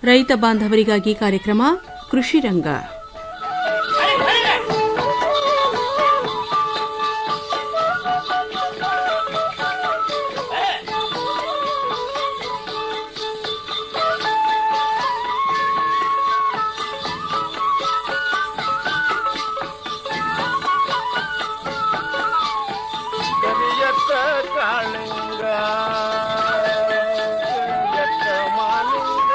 ರೈತ ಬಾಂಧವರಿಗಾಗಿ ಕಾರ್ಯಕ್ರಮ ಕೃಷಿ ರಂಗ ಕರಿಯತ್ತ ಕಾಳಿಂಗ ಕರಿಯತ್ತ ಮಾಲಿಂಗ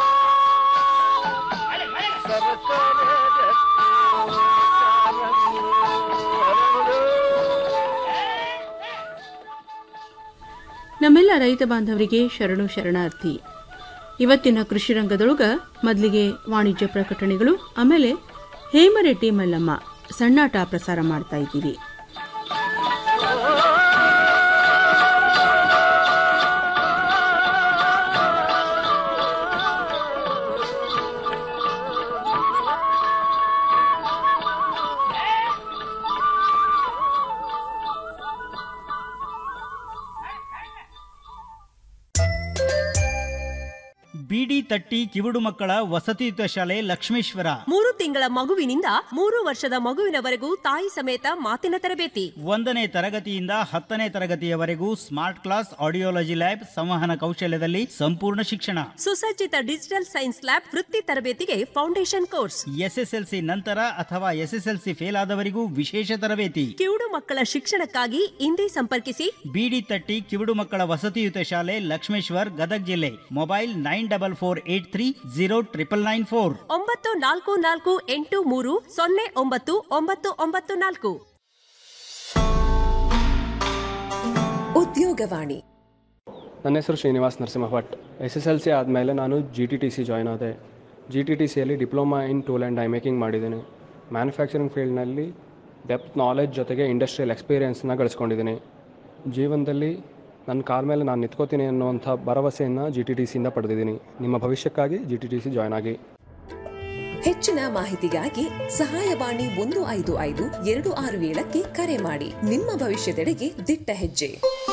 ಸರಸರ ಜತ್ತಿ ಕಾರಂಗಿ ಹರಳು. ನಮ್ಮೆಲ್ಲ ರೈತ ಬಾಂಧವರಿಗೆ ಶರಣು ಶರಣಾರ್ಥಿ ಇವತ್ತಿನ ಕೃಷಿ ರಂಗದೊಳಗ ಮೊದಲಿಗೆ ವಾಣಿಜ್ಯ ಪ್ರಕಟಣೆಗಳು ಆಮೇಲೆ ಹೇಮರೆಡ್ಡಿ ಮಲ್ಲಮ್ಮ ಸಣ್ಣಾಟ ಪ್ರಸಾರ ಮಾಡ್ತಾ ಇದ್ದೀವಿ ಬಿಡಿ ತಟ್ಟಿ ಕಿವುಡು ಮಕ್ಕಳ ವಸತಿಯುತ ಶಾಲೆ ಲಕ್ಷ್ಮೇಶ್ವರ ಮೂರು ತಿಂಗಳ ಮಗುವಿನಿಂದ ಮೂರು ವರ್ಷದ ಮಗುವಿನವರೆಗೂ ತಾಯಿ ಸಮೇತ ಮಾತಿನ ತರಬೇತಿ ಒಂದನೇ ತರಗತಿಯಿಂದ ಹತ್ತನೇ ತರಗತಿಯವರೆಗೂ ಸ್ಮಾರ್ಟ್ ಕ್ಲಾಸ್ ಆಡಿಯೋಲಜಿ ಲ್ಯಾಬ್ ಸಂವಹನ ಕೌಶಲ್ಯದಲ್ಲಿ ಸಂಪೂರ್ಣ ಶಿಕ್ಷಣ ಸುಸಜ್ಜಿತ ಡಿಜಿಟಲ್ ಸೈನ್ಸ್ ಲ್ಯಾಬ್ ವೃತ್ತಿ ತರಬೇತಿಗೆ ಫೌಂಡೇಶನ್ ಕೋರ್ಸ್ ಎಸ್ಎಸ್ಎಲ್ಸಿ ನಂತರ ಅಥವಾ ಎಸ್ಎಸ್ಎಲ್ಸಿ ಫೇಲ್ ಆದವರಿಗೂ ವಿಶೇಷ ತರಬೇತಿ ಕಿವುಡು ಮಕ್ಕಳ ಶಿಕ್ಷಣಕ್ಕಾಗಿ ಇಂದೇ ಸಂಪರ್ಕಿಸಿ ಬಿಡಿ ತಟ್ಟಿ ಕಿವುಡು ಮಕ್ಕಳ ವಸತಿಯುತ ಶಾಲೆ ಲಕ್ಷ್ಮೇಶ್ವರ್ ಗದಗ್ ಜಿಲ್ಲೆ mobile nine double four eight three zero triple nine four ಒಂಬತ್ತು ನಾಲ್ಕು ನಾಲ್ಕು ಎಂಟು ಮೂರು ಸೊನ್ನೆ ಒಂಬತ್ತು ಒಂಬತ್ತು ಒಂಬತ್ತು ನಾಲ್ಕು ಉದ್ಯೋಗವಾಣಿ ನನ್ನ ಹೆಸರು Srinivas Narasimha S S L C ಆದಮೇಲೆ ನಾನು G T T C join ಆದೆ ಜಿ ಟಿ ಟಿ ಸಿಯಲ್ಲಿ diploma in tool and die making ಮಾಡಿದ್ದೀನಿ ಮ್ಯಾನುಫ್ಯಾಕ್ಚರಿಂಗ್ ಫೀಲ್ಡ್ನಲ್ಲಿ ಡೆಪ್ತ್ ನಾಲೆಜ್ ಜೊತೆಗೆ ಇಂಡಸ್ಟ್ರಿಯಲ್ ಎಕ್ಸ್ಪೀರಿಯೆನ್ಸ್ನ ಗಳಿಸ್ಕೊಂಡಿದ್ದೀನಿ ಜೀವನದಲ್ಲಿ ನನ್ನ ಕಾಲ ಮೇಲೆ ನಾನು ನಿಂತ್ಕೋತೀನಿ ಅನ್ನುವಂಥ ಭರವಸೆಯನ್ನು ಜಿ ಟಿ ಟಿ ಸಿಯಿಂದ ಪಡೆದಿದ್ದೀನಿ ನಿಮ್ಮ ಭವಿಷ್ಯಕ್ಕಾಗಿ G T T C join ಆಗಿ ಹೆಚ್ಚಿನ ಮಾಹಿತಿಗಾಗಿ ಸಹಾಯವಾಣಿ ಒಂದು ಐದು ಐದು ಎರಡು ಆರು ಏಳಕ್ಕೆ ಕರೆ ಮಾಡಿ ನಿಮ್ಮ ಭವಿಷ್ಯದೆಡೆಗೆ ದಿಟ್ಟ ಹೆಜ್ಜೆ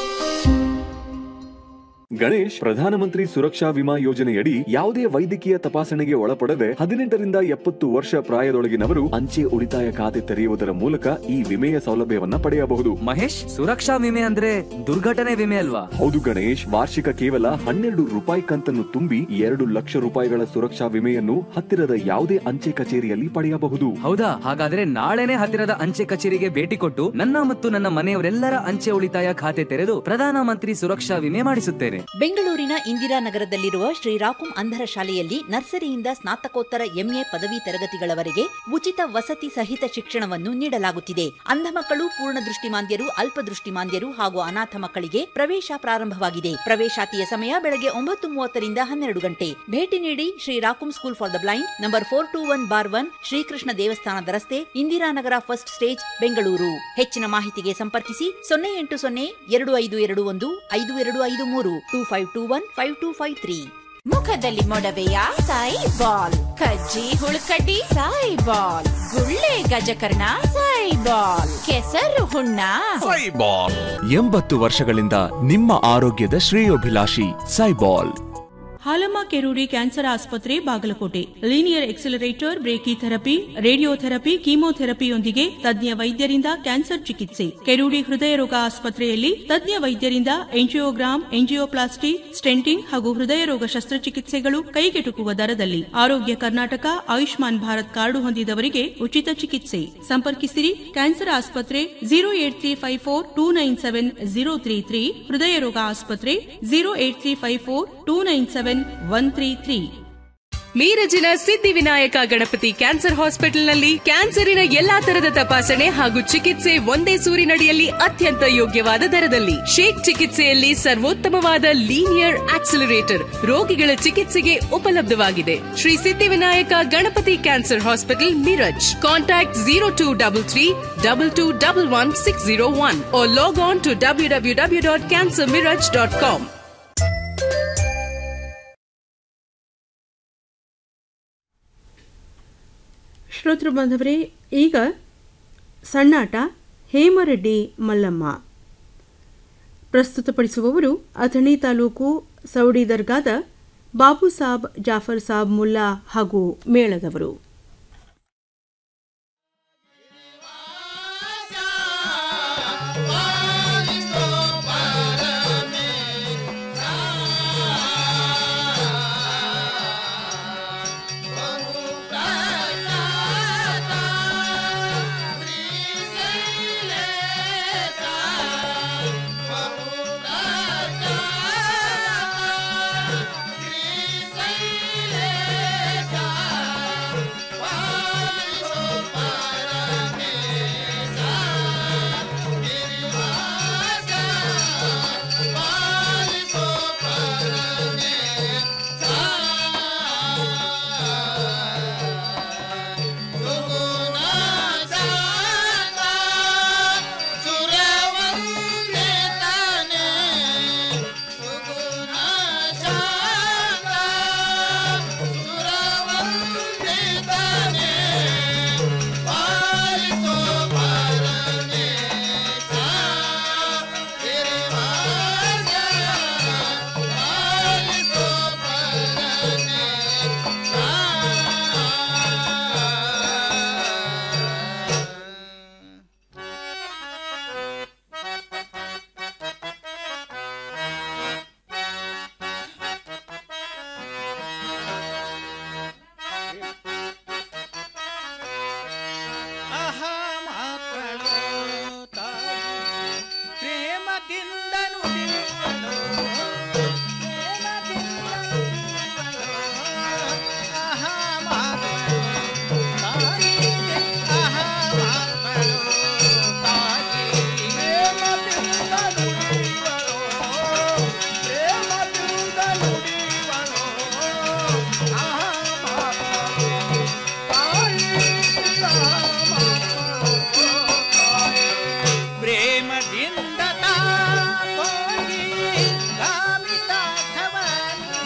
ಗಣೇಶ್ ಪ್ರಧಾನಮಂತ್ರಿ ಸುರಕ್ಷಾ ವಿಮಾ ಯೋಜನೆಯಡಿ ಯಾವುದೇ ವೈದ್ಯಕೀಯ ತಪಾಸಣೆಗೆ ಒಳಪಡದೆ ಹದಿನೆಂಟರಿಂದ ಎಪ್ಪತ್ತು ವರ್ಷ ಪ್ರಾಯದೊಳಗಿನವರು ಅಂಚೆ ಉಳಿತಾಯ ಖಾತೆ ತೆರೆಯುವುದರ ಮೂಲಕ ಈ ವಿಮೆಯ ಸೌಲಭ್ಯವನ್ನ ಪಡೆಯಬಹುದು ಮಹೇಶ್ ಸುರಕ್ಷಾ ವಿಮೆ ಅಂದ್ರೆ ದುರ್ಘಟನೆ ವಿಮೆ ಅಲ್ವಾ ಹೌದು ಗಣೇಶ್ ವಾರ್ಷಿಕ ಕೇವಲ ಹನ್ನೆರಡು ರೂಪಾಯಿ ಕಂತನ್ನು ತುಂಬಿ ಎರಡು ಲಕ್ಷ ರೂಪಾಯಿಗಳ ಸುರಕ್ಷಾ ವಿಮೆಯನ್ನು ಹತ್ತಿರದ ಯಾವುದೇ ಅಂಚೆ ಕಚೇರಿಯಲ್ಲಿ ಪಡೆಯಬಹುದು ಹೌದಾ ಹಾಗಾದ್ರೆ ನಾಳೆನೆ ಹತ್ತಿರದ ಅಂಚೆ ಕಚೇರಿಗೆ ಭೇಟಿ ಕೊಟ್ಟು ನನ್ನ ಮತ್ತು ನನ್ನ ಮನೆಯವರೆಲ್ಲರ ಅಂಚೆ ಉಳಿತಾಯ ಖಾತೆ ತೆರೆದು ಪ್ರಧಾನಮಂತ್ರಿ ಸುರಕ್ಷಾ ವಿಮೆ ಮಾಡಿಸುತ್ತೇನೆ ಬೆಂಗಳೂರಿನ ಇಂದಿರಾನಗರದಲ್ಲಿರುವ ಶ್ರೀರಾಕುಂ ಅಂಧರ ಶಾಲೆಯಲ್ಲಿ ನರ್ಸರಿಯಿಂದ ಸ್ನಾತಕೋತ್ತರ ಎಂಎ ಪದವಿ ತರಗತಿಗಳವರೆಗೆ ಉಚಿತ ವಸತಿ ಸಹಿತ ಶಿಕ್ಷಣವನ್ನು ನೀಡಲಾಗುತ್ತಿದೆ ಅಂಧ ಮಕ್ಕಳು ಪೂರ್ಣ ದೃಷ್ಟಿಮಾಂದ್ಯರು ಅಲ್ಪದೃಷ್ಟಿಮಾಂದ್ಯರು ಹಾಗೂ ಅನಾಥ ಮಕ್ಕಳಿಗೆ ಪ್ರವೇಶ ಪ್ರಾರಂಭವಾಗಿದೆ ಪ್ರವೇಶಾತಿಯ ಸಮಯ ಬೆಳಗ್ಗೆ ಒಂಬತ್ತು ಮೂವತ್ತರಿಂದ ಹನ್ನೆರಡು ಗಂಟೆ ಭೇಟಿ ನೀಡಿ ಶ್ರೀರಾಕುಂ school for the blind number four two one bar one Shrikrishna ದೇವಸ್ಥಾನದ ರಸ್ತೆ ಇಂದಿರಾನಗರ ಫಸ್ಟ್ ಸ್ಟೇಜ್ ಬೆಂಗಳೂರು ಹೆಚ್ಚಿನ ಮಾಹಿತಿಗೆ ಸಂಪರ್ಕಿಸಿ ಸೊನ್ನೆ ಎಂಟು ಸೊನ್ನೆ ಎರಡು ಐದು ಎರಡು ಒಂದು ಐದು ಎರಡು ಐದು ಮೂರು two five two one five two five three ಮುಖದಲ್ಲಿ ಮೊಡವೆಯ ಸಾಯಿ ಬಾಲ್ ಕಜ್ಜಿ ಹುಳುಕಡ್ಡಿ ಸಾಯಿ ಬಾಲ್ ಗುಳ್ಳೆ ಗಜಕರ್ಣ ಸಾಯಿ ಬಾಲ್ ಕೆಸರು ಹುಣ್ಣ ಎಂಬತ್ತು ವರ್ಷಗಳಿಂದ ನಿಮ್ಮ ಆರೋಗ್ಯದ ಶ್ರೇಯೋಭಿಲಾಷಿ ಸೈಬಾಲ್ ಹಾಲಮ್ಮ ಕೆರೂಡಿ ಕ್ಯಾನ್ಸರ್ ಆಸ್ಪತ್ರೆ Bagalkot linear accelerator brachytherapy radiotherapy ಕೀಮೋಥೆರಪಿಯೊಂದಿಗೆ ತಜ್ಞ ವೈದ್ಯರಿಂದ ಕ್ಯಾನ್ಸರ್ ಚಿಕಿತ್ಸೆ ಕೆರೂಡಿ ಹೃದಯ ರೋಗ ಆಸ್ಪತ್ರೆಯಲ್ಲಿ ತಜ್ಞ ವೈದ್ಯರಿಂದ ಎಂಜಿಯೋಗ್ರಾಮ್ ಎಂಜಿಯೋಪ್ಲಾಸ್ಟಿ ಸ್ಟೆಂಟಿಂಗ್ ಹಾಗೂ ಹೃದಯ ರೋಗ ಶಸ್ತ್ರಚಿಕಿತ್ಸೆಗಳು ಕೈಗೆಟುಕುವ ದರದಲ್ಲಿ ಆರೋಗ್ಯ ಕರ್ನಾಟಕ ಆಯುಷ್ಮಾನ್ ಭಾರತ್ ಕಾರ್ಡು ಹೊಂದಿದವರಿಗೆ ಉಚಿತ ಚಿಕಿತ್ಸೆ ಸಂಪರ್ಕಿಸಿರಿ ಕ್ಯಾನ್ಸರ್ ಆಸ್ಪತ್ರೆ zero eight three five four two nine seven zero three three ಹೃದಯ ರೋಗ ಆಸ್ಪತ್ರೆ zero eight three five four two nine seven one three three ಮೀರಜಿನ ಸಿದ್ಧಿವಿನಾಯಕ ಗಣಪತಿ ಕ್ಯಾನ್ಸರ್ ಹಾಸ್ಪಿಟಲ್ನಲ್ಲಿ ಕ್ಯಾನ್ಸರಿನ ಎಲ್ಲಾ ತರದ ತಪಾಸಣೆ ಹಾಗೂ ಚಿಕಿತ್ಸೆ ಒಂದೇ ಸೂರಿನಡಿಯಲ್ಲಿ ಅತ್ಯಂತ ಯೋಗ್ಯವಾದ ದರದಲ್ಲಿ ಶೇಕ್ ಚಿಕಿತ್ಸೆಯಲ್ಲಿ ಸರ್ವೋತ್ತಮವಾದ ಲೀನಿಯರ್ ಆಕ್ಸಿಲರೇಟರ್ ರೋಗಿಗಳ ಚಿಕಿತ್ಸೆಗೆ ಉಪಲಬ್ಧವಾಗಿದೆ Shri Siddhivinayak Ganapati cancer hospital Miraj contact zero two double three double two double one six zero one log on to W W W dot cancer Miraj dot com ಶ್ರೋತೃ ಬಾಂಧವರೇ ಈಗ ಸಣ್ಣಾಟ ಹೇಮರೆಡ್ಡಿ ಮಲ್ಲಮ್ಮ ಪ್ರಸ್ತುತಪಡಿಸುವವರು ಅಥಣಿ ತಾಲೂಕು ಸೌಡಿ ದರ್ಗಾದ ಬಾಬು ಸಾಬ್ ಜಾಫರ್ ಸಾಬ್ ಮುಲ್ಲಾ ಹಾಗೂ ಮೇಳದವರು ಆಹಾ ಮಕ್ಕಳು ತಾಯಿ ಪ್ರೇಮದಿಂದ ನುಡಿಯುವಳು ಆಹಾ ಮಕ್ಕಳು ತಾಯಿ ಆಹಾ ಮಕ್ಕಳು ತಾಯಿ ಪ್ರೇಮದಿಂದ ನುಡಿಯುವಳು ಪ್ರೇಮದಿಂದ ನುಡಿಯುವಳು ಆಹಾ ಮಕ್ಕಳು ಪ್ರೇಮದಿಂದ ತಾಯಿ ಕಾಮಿತಾರ್ಥವನ್ನು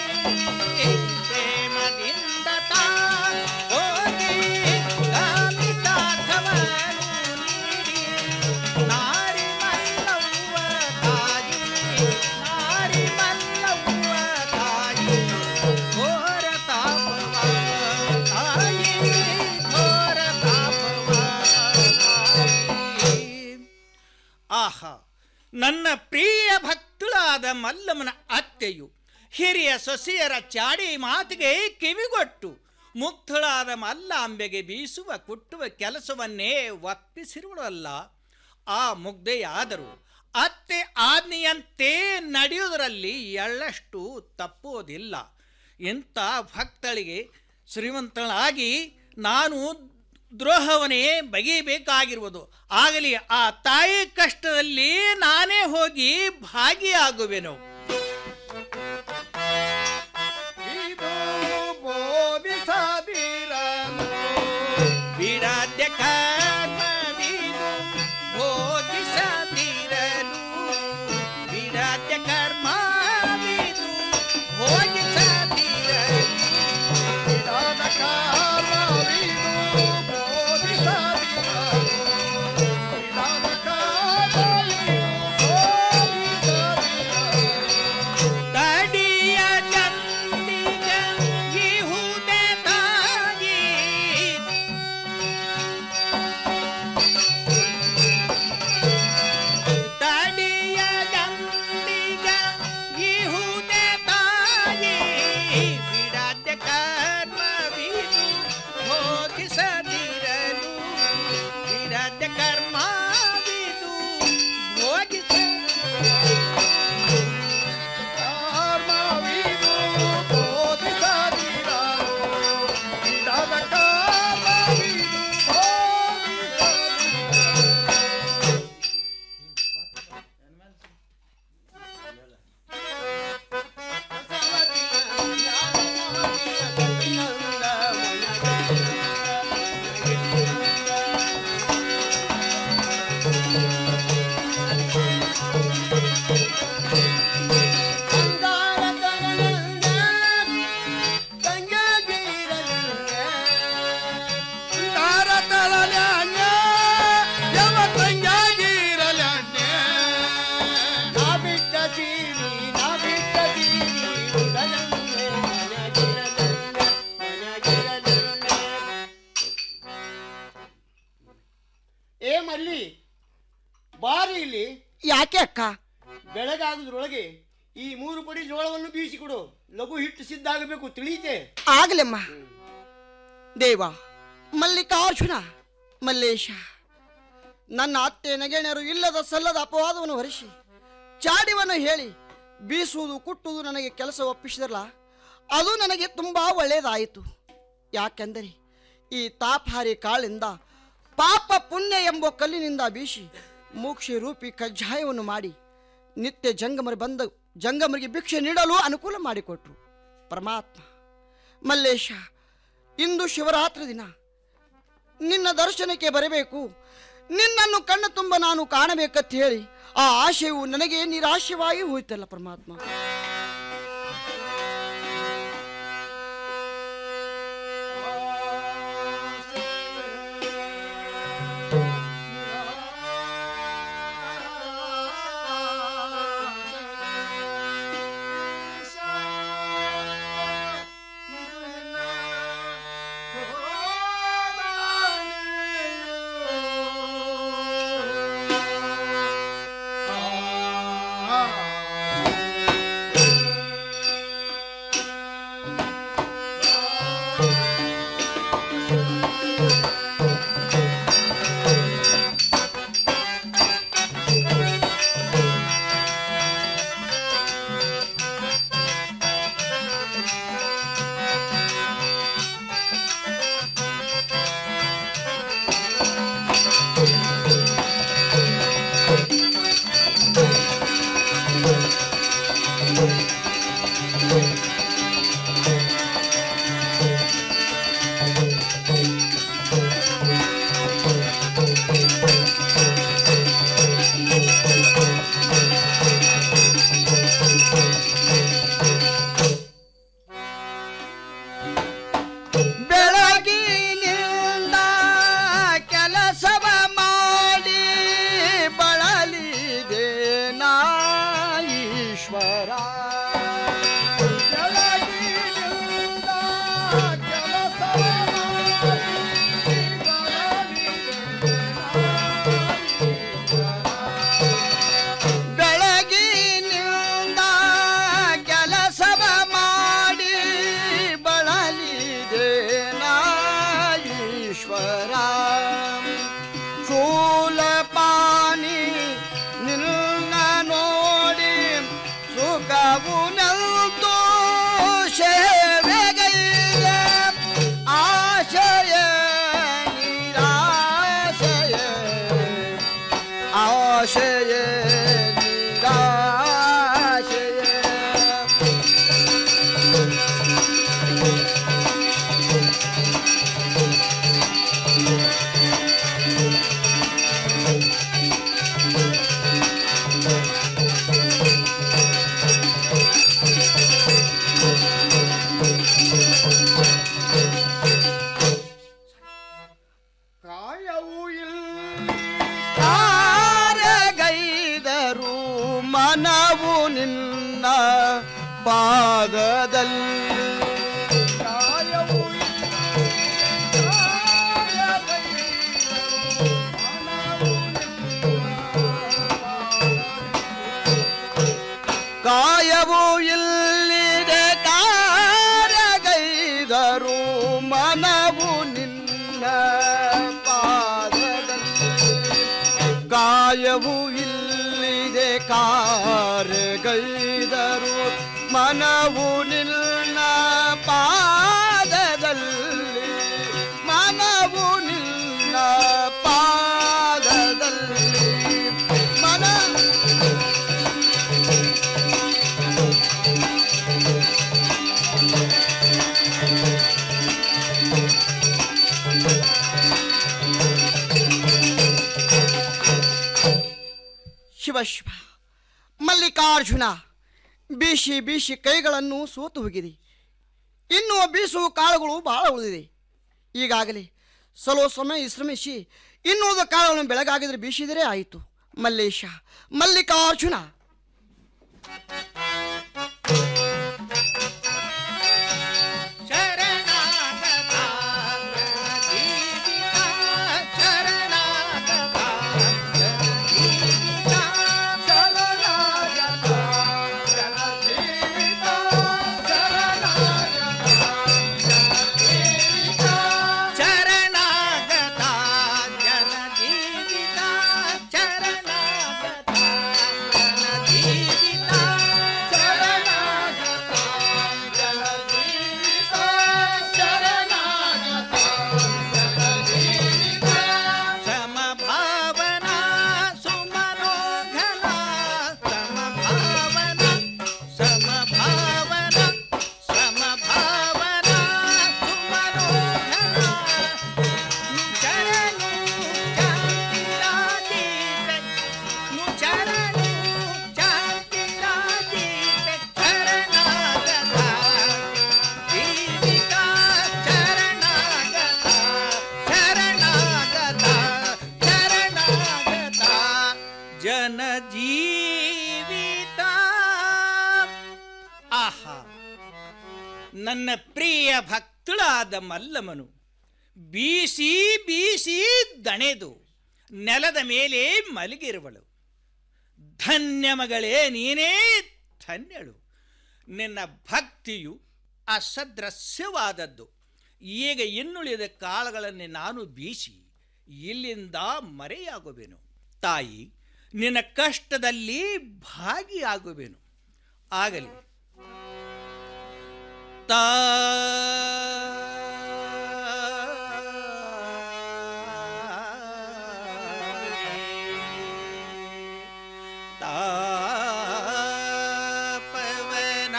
ಪ್ರೇಮದಿಂದ ತಾಯಿ ಕಾಮಿತಾರ್ಥವನ್ನು ನೀಡಿ ನಾರಿ ಮಲ್ಲವ್ವ ತಾಯಿ ನಾರಿ ಮಲ್ಲವ್ವ ತಾಯಿ ಘೋರ ತಾಪವ ತಾಯಿ ಘೋರ ತಾಪವ ಆಹಾ ನನ್ನ ಪ್ರಿಯ ಭಕ್ತಳಾದ ಮಲ್ಲಮ್ಮನ ಅತ್ತೆಯು ಹಿರಿಯ ಸೊಸೆಯರ ಚಾಡಿ ಮಾತಿಗೆ ಕಿವಿಗೊಟ್ಟು ಮುಗ್ಧಳಾದ ಮಲ್ಲಾಂಬೆಗೆ ಬೀಸುವ ಕುಟ್ಟುವ ಕೆಲಸವನ್ನೇ ಒಪ್ಪಿಸಿರುವಳಲ್ಲ ಆ ಮುಗ್ಧೆಯಾದರೂ ಅತ್ತೆ ಆಜ್ಞೆಯಂತೆ ನಡೆಯುವುದರಲ್ಲಿ ಎಳ್ಳಷ್ಟು ತಪ್ಪುವುದಿಲ್ಲ ಇಂಥ ಭಕ್ತಳಿಗೆ ಶ್ರೀಮಂತಳಾಗಿ ನಾನು ದ್ರೋಹವನ್ನೇ ಬಗೆಯಬೇಕಾಗಿರುವುದು ಆಗಲಿ ಆ ತಾಯಿ ಕಷ್ಟದಲ್ಲಿ ನಾನೇ ಹೋಗಿ ಭಾಗಿಯಾಗುವೆನು ಇದು ಬೋಧಿಸದಿರನು ಬಿಡಾದ್ಯ ಕರ್ಮವಿದು ಭೋಗಿಸದಿರನು ಬಿಡಾದ್ಯ ಕರ್ಮವಿದು ಭೋಗಿಸದಿರನು ಬಿಡಾದ ಕರ್ಮವಿದು ತಡಿಯ ಚಂದಿಗ ಇಹುದೆ ತಾಯಿ ತಡಿಯ ಚಂದಿಗ ಯಾಕೆ ಅಕ್ಕ ಬೆಳಗಾಗುದ್ರೊಳಗೆ ಈ ಮೂರು ಪಡಿ ಜೋಳವನ್ನು ಬೀಸಿಕೊಡು ಲಘು ಹಿಟ್ಟು ಸಿದ್ಧ ಆಗಬೇಕು ತಿಳಿಯುತ್ತೆ ಆಗಲಮ್ಮ ದೇವ ಮಲ್ಲಿಕಾರ್ಜುನ ಮಲ್ಲೇಶ ನನ್ನ ಅತ್ತೆ ನಗೆಣರು ಇಲ್ಲದ ಸಲ್ಲದ ಅಪವಾದವನ್ನು ಹೊರಿಸಿ ಚಾಡಿವನ್ನು ಹೇಳಿ ಬೀಸುವುದು ಕುಟ್ಟುವುದು ನನಗೆ ಕೆಲಸ ಒಪ್ಪಿಸಿದರಲ್ಲ ಅದು ನನಗೆ ತುಂಬಾ ಒಳ್ಳೆಯದಾಯಿತು ಯಾಕೆಂದರೆ ಈ ತಾಪಹಾರಿ ಕಾಳಿಂದ ಪಾಪ ಪುಣ್ಯ ಎಂಬ ಕಲ್ಲಿನಿಂದ ಬೀಸಿ ಮೋಕ್ಷ ರೂಪಿ ಕಜ್ಜಾಯವನ್ನು ಮಾಡಿ ನಿತ್ಯ ಜಂಗಮರು ಬಂದ ಜಂಗಮರಿಗೆ ಭಿಕ್ಷೆ ನೀಡಲು ಅನುಕೂಲ ಮಾಡಿಕೊಟ್ರು ಪರಮಾತ್ಮ ಮಲ್ಲೇಶ ಇಂದು ಶಿವರಾತ್ರಿ ದಿನ ನಿನ್ನ ದರ್ಶನಕ್ಕೆ ಬರಬೇಕು ನಿನ್ನನ್ನು ಕಣ್ಣ ತುಂಬ ನಾನು ಕಾಣಬೇಕಂತ ಹೇಳಿ ಆ ಆಶಯವು ನನಗೆ ನಿರಾಶವಾಗಿ ಹೋಯ್ತಲ್ಲ ಪರಮಾತ್ಮ ಬೆಳಗಿನಿಂದ ಕೆಲಸವ ಮಾಡಿ ಬಳಲಿದೆ ನಾ ಈಶ್ವರ ಬೆಳಗಿನಿಂದ ಕೆಲಸವ ಬೆಳಗಿನಿಂದ ಕೆಲಸವ ಮಾಡಿ ಬಳಲಿದೆ ನಾ ಈಶ್ವರ ಶೂಲಪಾನಿ ನಿನ್ನ ನೋಡಿ ಸುಖವು ನಲ್ತು ಸೇವೆಗೈದ ಆಶಯ ನಿರಾಶಯ ಆಶಯ ನಿರಾಶಯ ಕಾಯವು ಕಾರ್ಯಗೈದರು ಮನವು ನಿನ್ನ ಪಾದದಲ್ಲಿ ಕಾಯವು ಕಾಯವು ಇಲ್ಲಿದೆ ಕಾರ್ಯಗೈದರು ಮನವು ನಿನ್ನ ಪಾದದಲ್ಲಿ ಕಾಯವು ಇಲ್ಲಿದೆ ಕಾರ್ಯಗೈದರು ಮನವು ನಿನ್ನ ಪಾದದಲ್ಲಿ ಮನವು ನಿನ್ನ ಪಾದದಲ್ಲಿ ಮನ ಶಿವ ಶಿವ ಮಲ್ಲಿಕಾರ್ಜುನ ಬೀಸಿ ಬೀಸಿ ಕೈಗಳನ್ನು ಸೋತು ಹೋಗಿದೆ ಇನ್ನು ಬೀಸುವ ಕಾಳುಗಳು ಬಹಳ ಉಳಿದಿದೆ ಈಗಾಗಲೇ ಸ್ವಲ್ಪ ಸಮಯ ವಿಶ್ರಮಿಸಿ ಇನ್ನುಳಿದ ಕಾಳುಗಳನ್ನು ಬೆಳಗಾಗಿದ್ರೆ ಬೀಸಿದರೆ ಆಯಿತು ಮಲ್ಲೇಶ ಮಲ್ಲಿಕಾರ್ಜುನ ಶರಣಾಗತ ನನ್ನ ಪ್ರಿಯ ಭಕ್ತಳಾದ ಮಲ್ಲಮನು ಬೀಸಿ ಬೀಸಿ ದಣೆದು ನೆಲದ ಮೇಲೆ ಮಲಗಿರುವಳು ಧನ್ಯ ಮಗಳೇ ನೀನೇ ಧನ್ಯಳು ನಿನ್ನ ಭಕ್ತಿಯು ಅಸದೃಶ್ಯವಾದದ್ದು ಈಗ ಇನ್ನುಳಿದ ಕಾಲಗಳಲ್ಲಿ ನಾನು ಬೀಸಿ ಇಲ್ಲಿಂದ ಮರೆಯಾಗುವೆನು ತಾಯಿ ನಿನ್ನ ಕಷ್ಟದಲ್ಲಿ ಭಾಗಿಯಾಗುವೆನು ಆಗಲಿ ತಾ ತಾಪವನ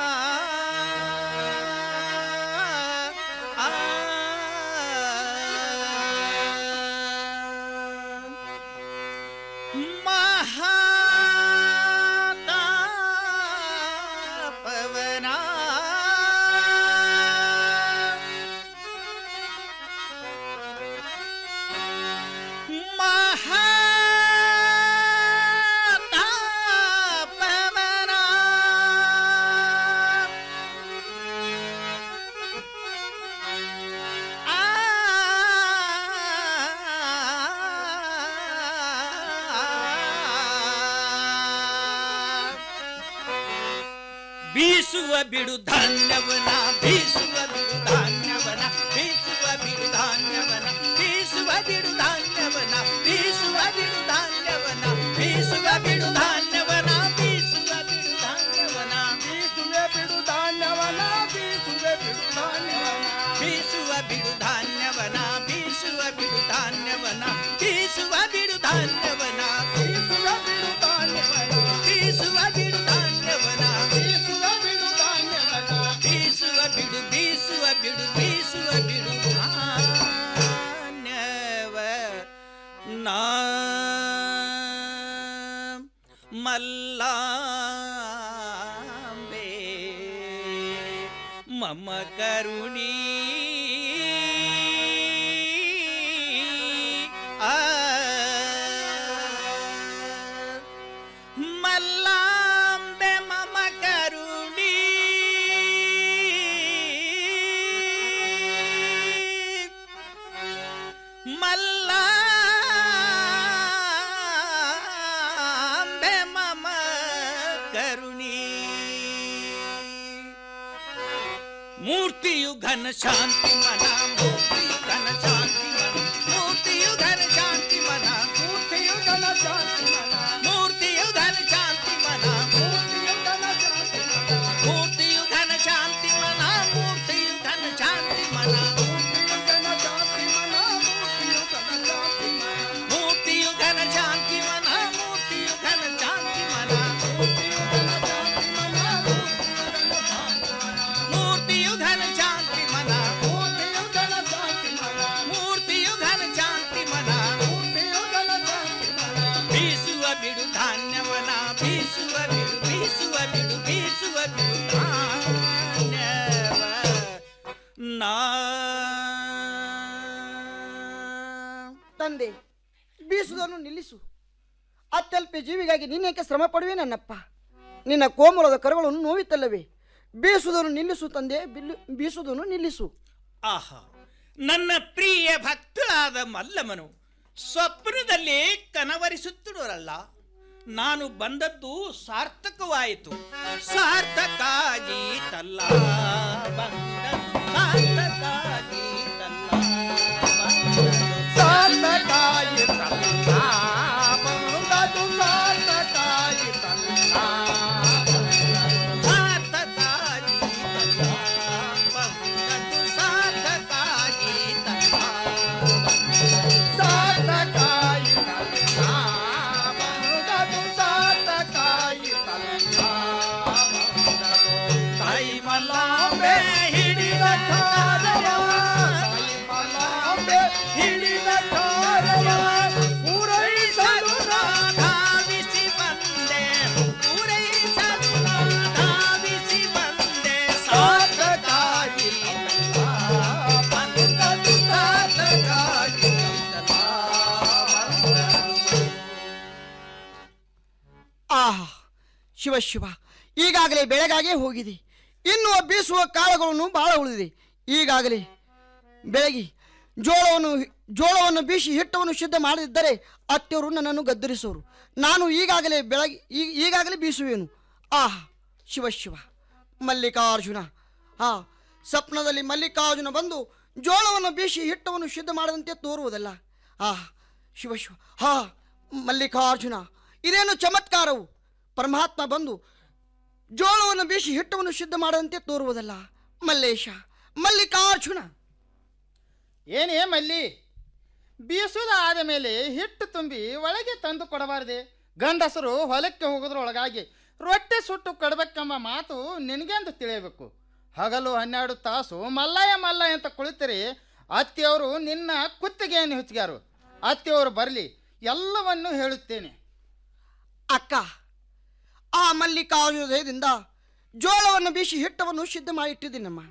ಮಹಾತಾಪವನ ಮಹಾತಾಪವನ ಬೀಸುವ ಬಿಡು ಧಾನ್ಯವನ ಬೀಸುವ ಬಿಡು ಧಾನ್ಯವನ ಬೀಸುವ ಬಿಡು ಧಾನ್ಯವನ ಬೀಸುವ ಬಿಡು ಧಾನ್ಯವನ ಬೀಸುವ ಬಿಡು ಧಾನ್ಯವನ ಬೀಸುವ ಬಿಡು ಧಾನ್ಯವನ ಬೀಸುವ ಬಿಡು ಧಾನ್ಯವನ ಬೀಸುವ ಬಿಡು ಧಾನ್ಯವನ ಬೀಸುವ ಬಿಡು ಧಾನ್ಯವನ ಬೀಸುವ ಬಿಡು ಧಾನ್ಯವನ ಬೀಸುವ ಬಿಡು ಧಾನ್ಯವನ ಬೀಸುವ ಬಿಡು ಧಾನ್ಯವನ ಬೀಸುವ ಬಿಡು ಧಾನ್ಯವನ ಬೀಸುವ ಬಿಡು ಧಾನ್ಯವನ ಬೀಸುವ ಬಿಡು ಧಾನ್ಯವನ ಬೀಸುವ ಬಿಡು ಬೀಸುವ ಬಿಡು ಬೀಸುವ ಬಿಡು ಧಾನ್ಯವ ನಾ ಮಲ್ಲಾಂಬೆ ಮಮ ಕರುಣಿ ಆ ಮಲ್ಲಾಂಬೆ ಮಮ ಕರುಣಿ ಮಲ್ಲಾಂಬೆ ಮಮ ಕರುಣಿ ಮೂರ್ತಿಯು ಘನ ಶಾಂತಿ ಮನ ಮೂರ್ತಿಯು ಘನ ಶಾಂತಿ ಮನ ಮೂರ್ತಿಯು ಘನ ಶಾಂತಿ ಮನ ಮೂರ್ತಿಯು ಘನ ಶಾಂತಿ ಮನ ಮೂರ್ತಿಯು ಘನ ಶಾಂತಿ ಮನ ಮೂರ್ತಿಯು ಘನ ಶಾಂತಿ ಮನ ಮೂರ್ತಿಯು ಘನ ಶಾಂತಿ ಮನ ಮೂರ್ತಿಯು ಘನ ಶಾಂತಿ ಮನ ಮೂರ್ತಿಯು ಘನ ಶಾಂತಿ ಮನ ಮೂರ್ತಿಯು ಘನ ಶಾಂತಿ ಮನ ಮೂರ್ತಿಯು ಘನ ಶಾಂತಿ ಮನ ಮೂರ್ತಿಯು ಘನ ಶಾಂತಿ ಮನ ಬೀಸುವ ಬಿಡು ಧಾನ್ಯವನ ಬೀಸುವ ಬಿಡು ಬೀಸುವ ಬಿಡು ಬೀಸುವ ಬಿಡು ಧಾನ್ಯವ ನಾ ತಂದೆ ಬೀಸುವುದನ್ನು ನಿಲ್ಲಿಸು ಅತ್ಯಲ್ಪ ಜೀವಿಗಾಗಿ ನೀನೇಕೆ ಶ್ರಮ ಪಡುವೆ ನನ್ನಪ್ಪ ನಿನ್ನ ಕೋಮಲದ ಕರುಗಳನ್ನು ನೋವಿತ್ತಲ್ಲವೇ ಬೀಸುವುದನ್ನು ನಿಲ್ಲಿಸು ತಂದೆ ಬಿಲ್ಲು ಬೀಸುವುದನ್ನು ನಿಲ್ಲಿಸು ಆಹಾ ನನ್ನ ಪ್ರಿಯ ಭಕ್ತಳಾದ ಮಲ್ಲಮನು ಸ್ವಪ್ನದಲ್ಲಿ ಕನವರಿಸುತ್ತಿಡೋರಲ್ಲ ನಾನು ಬಂದದ್ದು ಸಾರ್ಥಕವಾಯಿತು ಸಾರ್ಥಕಾಗೀತಲ್ಲ ಬಂದದ್ದು ಸಾರ್ಥಕಾಗೀತಲ್ಲ ಸಾರ್ಥಕಾಗೀತಲ್ಲ ಬಂದದ್ದು ಸಾರ್ಥಕಾಗೀತಲ್ಲ ಸಾರ್ಥಕಾಗೀತಲ್ಲ ಬಂದದ್ದು ಸಾರ್ಥಕಾಗೀತಲ್ಲ ಸಾರ್ಥಕಾಗೀತಲ್ಲ ಬಂದದ್ದು ಸಾರ್ಥಕಾಗೀತಲ್ಲ ತಾಯಿ ಮಲ್ಲಾಂಬೆ ಹಿಡಿದ ಕಾರ್ಯ ತಾಯಿ ಮಲ್ಲಾಂಬೆ ಹಿಡಿದ ಕಾರ್ಯ ಪೂರೈಸಲು ನಾ ಧಾವಿಸಿ ಬಂದೆ ಪೂರೈಸಲು ನಾ ಧಾವಿಸಿ ಬಂದೆ ಸಾರ್ಥಕಾಗಿ ಬಂದದ್ದು ಸಾರ್ಥಕಾಗಿ ಆಹಾ ಶಿವ ಶಿವ ಈಗಾಗಲೇ ಬೆಳಗಾಗೇ ಹೋಗಿದೆ ಇನ್ನು ಬೀಸುವ ಕಾಳುಗಳನ್ನು ಬಹಳ ಉಳಿದಿದೆ ಈಗಾಗಲೇ ಬೆಳಗ್ಗೆ ಜೋಳವನ್ನು ಜೋಳವನ್ನು ಬೀಸಿ ಹಿಟ್ಟವನ್ನು ಸಿದ್ಧ ಮಾಡದಿದ್ದರೆ ಅತ್ತೆಯವರು ನನ್ನನ್ನು ಗದ್ದರಿಸುವರು ನಾನು ಈಗಾಗಲೇ ಬೆಳಗ್ಗೆ ಈಗ ಈಗಾಗಲೇ ಬೀಸುವೆನು ಆಹ್ ಶಿವ ಶಿವ ಮಲ್ಲಿಕಾರ್ಜುನ ಆ ಸ್ವಪ್ನದಲ್ಲಿ ಮಲ್ಲಿಕಾರ್ಜುನ ಬಂದು ಜೋಳವನ್ನು ಬೀಸಿ ಹಿಟ್ಟವನ್ನು ಸಿದ್ಧ ಮಾಡದಂತೆ ತೋರುವುದಲ್ಲ ಆಹ್ ಶಿವ ಶಿವ ಹಾ ಮಲ್ಲಿಕಾರ್ಜುನ ಇದೇನು ಚಮತ್ಕಾರವು ಪರಮಾತ್ಮ ಬಂದು ಜೋಳವನ್ನು ಬೀಸಿ ಹಿಟ್ಟವನ್ನು ಸಿದ್ಧ ಮಾಡದಂತೆ ತೋರುವುದಲ್ಲ ಮಲ್ಲೇಶ ಮಲ್ಲಿಕಾರ್ಜುನ ಏನೇ ಮಲ್ಲಿ ಬೀಸುದ ಆದ ಮೇಲೆ ಹಿಟ್ಟು ತುಂಬಿ ಒಳಗೆ ತಂದು ಕೊಡಬಾರದೆ ಗಂಡಸರು ಹೊಲಕ್ಕೆ ಹೋಗೋದ್ರೊಳಗಾಗಿ ರೊಟ್ಟಿ ಸುಟ್ಟು ಕೊಡಬೇಕೆಂಬ ಮಾತು ನಿನಗೆಂದು ತಿಳಿಯಬೇಕು ಹಗಲು ಹನ್ನೆರಡು ತಾಸು ಮಲ್ಲಯ್ಯ ಮಲ್ಲಯ್ಯ ಅಂತ ಕುಳಿತರೆ ಅತ್ತೆಯವರು ನಿನ್ನ ಕುತ್ತಿಗೆಯನ್ನು ಹೆಚ್ಚಿಗಾರು ಅತ್ತೆಯವರು ಬರಲಿ ಎಲ್ಲವನ್ನೂ ಹೇಳುತ್ತೇನೆ ಅಕ್ಕ ಆ ಮಲ್ಲಿಕಾರ್ಜುನದಿಂದ ಜೋಳವನ್ನು ಬೀಸಿ ಹಿಟ್ಟವನ್ನು ಸಿದ್ಧ ಮಾಡಿಟ್ಟಿದ್ದೀನಮ್ಮ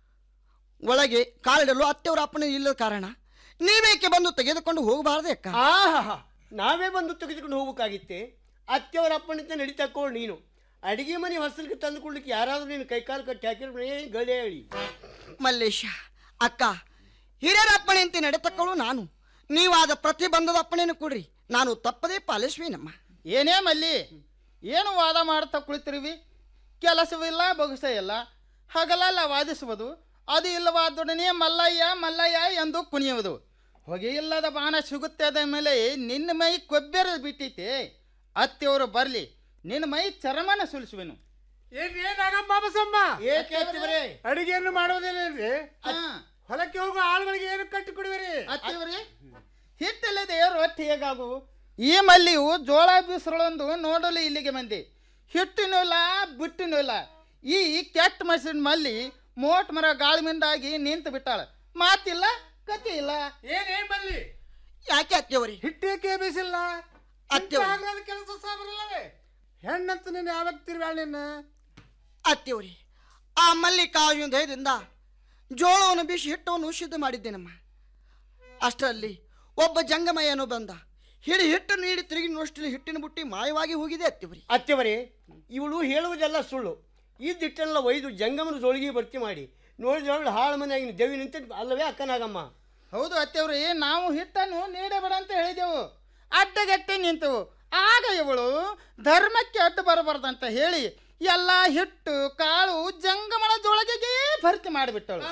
ಒಳಗೆ ಕಾಲಿಡಲು ಅತ್ತೆಯವರ ಅಪ್ಪಣೆ ಇಲ್ಲದ ಕಾರಣ ನೀವೇಕೆ ಬಂದು ತೆಗೆದುಕೊಂಡು ಹೋಗಬಾರದೆ ಅಕ್ಕ ಆಹಾ ನಾವೇ ಬಂದು ತೆಗೆದುಕೊಂಡು ಹೋಗ್ಬೇಕಾಗಿತ್ತೆ ಅತ್ತೆಯವರ ಅಪ್ಪನಿಂದ ನಡೀತಕ್ಕೊಳ್ಳು ನೀನು ಅಡಿಗೆ ಮನೆ ಹೊಸಲಿಗೆ ತಂದುಕೊಳ್ಳಿಕ್ಕೆ ಯಾರಾದ್ರೂ ನೀನು ಕೈಕಾಲು ಕಟ್ಟಿ ಹಾಕಿದ್ರೆ ಏ ಗಳೆ ಹೇಳಿ ಮಲ್ಲೇಶ ಅಕ್ಕ ಹಿರಿಯರ ಅಪ್ಪಣೆಯಂತೆ ನಡೆತಕ್ಕಳು ನಾನು ನೀವಾದ ಪ್ರತಿಬಂಧದ ಅಪ್ಪಣೆಯನ್ನು ಕೊಡ್ರಿ ನಾನು ತಪ್ಪದೇ ಪಾಲಿಸುವೇನಮ್ಮ ಏನೇ ಮಲ್ಲಿ ಏನು ವಾದ ಮಾಡ್ತಾ ಕುಳಿತಿರುವಿ ಕೆಲಸವಿಲ್ಲ ಬೊಗಸ ಇಲ್ಲ ಹಗಲಲ್ಲ ವಾದಿಸುವುದು ಅದು ಇಲ್ಲವಾದೊಡನೆ ಮಲ್ಲಯ್ಯ ಮಲ್ಲಯ್ಯ ಎಂದು ಕುಣಿಯುವುದು ಹೊಗೆ ಇಲ್ಲದ ಬಾಣ ಸಿಗುತ್ತೆ ಅದ ಮೇಲೆ ನಿನ್ನ ಮೈ ಕೊಬ್ಬೆರ ಬಿಟ್ಟೈತೆ ಅತ್ತೆಯವರು ಬರಲಿ ನಿನ್ನ ಮೈ ಚರ್ಮನ ಸುಲಿಸುವೆನು ಬಾಬಸಮ್ಮ ಏಕೆ ಅತ್ತಿಯವರೇ? ಅಡಿಗೆಯನ್ನು ಮಾಡುವುದಿಲ್ಲರಿ ಹೊಲಕ್ಕೆ ಹೋಗುವ ಆಳುಗಳಿಗೆ ಏನು ಕಟ್ಟಿ ಕೊಡುವಿರಿ ಅತ್ತಿಯವರೇ ಹಿಟ್ಟಿಲ್ಲದೆ ರೊಟ್ಟಿ ಹೇಗಾಗು ಈ ಮಲ್ಲಿಯು ಜೋಳ ಬೀಸರಳೊಂದು ನೋಡಲು ಇಲ್ಲಿಗೆ ಬಂದೆ ಹಿಟ್ಟಿನೂ ಇಲ್ಲ ಬಿಟ್ಟಿನೂ ಇಲ್ಲ ಈ ಕೆಟ್ಟ ಮಸಿನ ಮಲ್ಲಿ ಮೋಟ್ ಮರ ಗಾಳಿ ಮಿಂಡಾಗಿ ನಿಂತು ಬಿಟ್ಟಾಳ ಮಾತಿಲ್ಲ ಕತಿ ಇಲ್ಲ ಏನೇನ್ ಬಲ್ಲಿ ಯಾಕೆ ಅತ್ತೆಯವರಿ ಹಿಟ್ಟೇಕೆ ಬೇಸಿಲ್ಲ ಅತ್ತೆಯವರು ಕೆಲಸ ಸಾಬರಲ್ಲವೇ ಹೆಣ್ಣಂತ ನೀನು ಯಾವಾಗ ತಿರುಗಾಳ ನಿನ್ನ ಅತ್ತೆಯವರಿ ಆ ಮಲ್ಲಿಕಾರ್ಜುನ ದಯದಿಂದ ಜೋಳವನ್ನು ಬೀಸಿ ಹಿಟ್ಟವನ್ನು ಸಿದ್ಧ ಮಾಡಿದ್ದೇನಮ್ಮ ಅಷ್ಟರಲ್ಲಿ ಒಬ್ಬ ಜಂಗಮಯ್ಯನು ಬಂದ ಹಿಡಿ ಹಿಟ್ಟು ನೀಡಿ ತಿರುಗಿ ನೋಷ್ಟಲ್ಲಿ ಹಿಟ್ಟಿನ ಬುಟ್ಟಿ ಮಾಯವಾಗಿ ಹೋಗಿದೆ ಅತ್ತೆಯವರಿ ಅತ್ತೆವರೇ ಇವಳು ಹೇಳುವುದೆಲ್ಲ ಸುಳ್ಳು ಇದ್ದಿಟ್ಟೆಲ್ಲ ಒಯ್ದು ಜಂಗಮನ ಜೋಳಿಗೆ ಭರ್ತಿ ಮಾಡಿ ನೋಡಿದ್ರೆ ಹಾಳು ಮನೆಯಾಗಿನ ದೇವಿ ನಿಂತ ಅಲ್ಲವೇ ಅಕ್ಕನಾಗಮ್ಮ ಹೌದು ಅತ್ತೆವ್ರಿ ನಾವು ಹಿಟ್ಟನ್ನು ನೀಡಬೇಡ ಅಂತ ಹೇಳಿದೆವು ಅಡ್ಡಗಟ್ಟೆ ನಿಂತೆವು ಆಗ ಇವಳು ಧರ್ಮಕ್ಕೆ ಅಡ್ಡ ಬರಬಾರ್ದಂತ ಹೇಳಿ ಎಲ್ಲ ಹಿಟ್ಟು ಕಾಳು ಜಂಗಮನ ಜೋಳಗೆಗೆ ಭರ್ತಿ ಮಾಡಿಬಿಟ್ಟಳು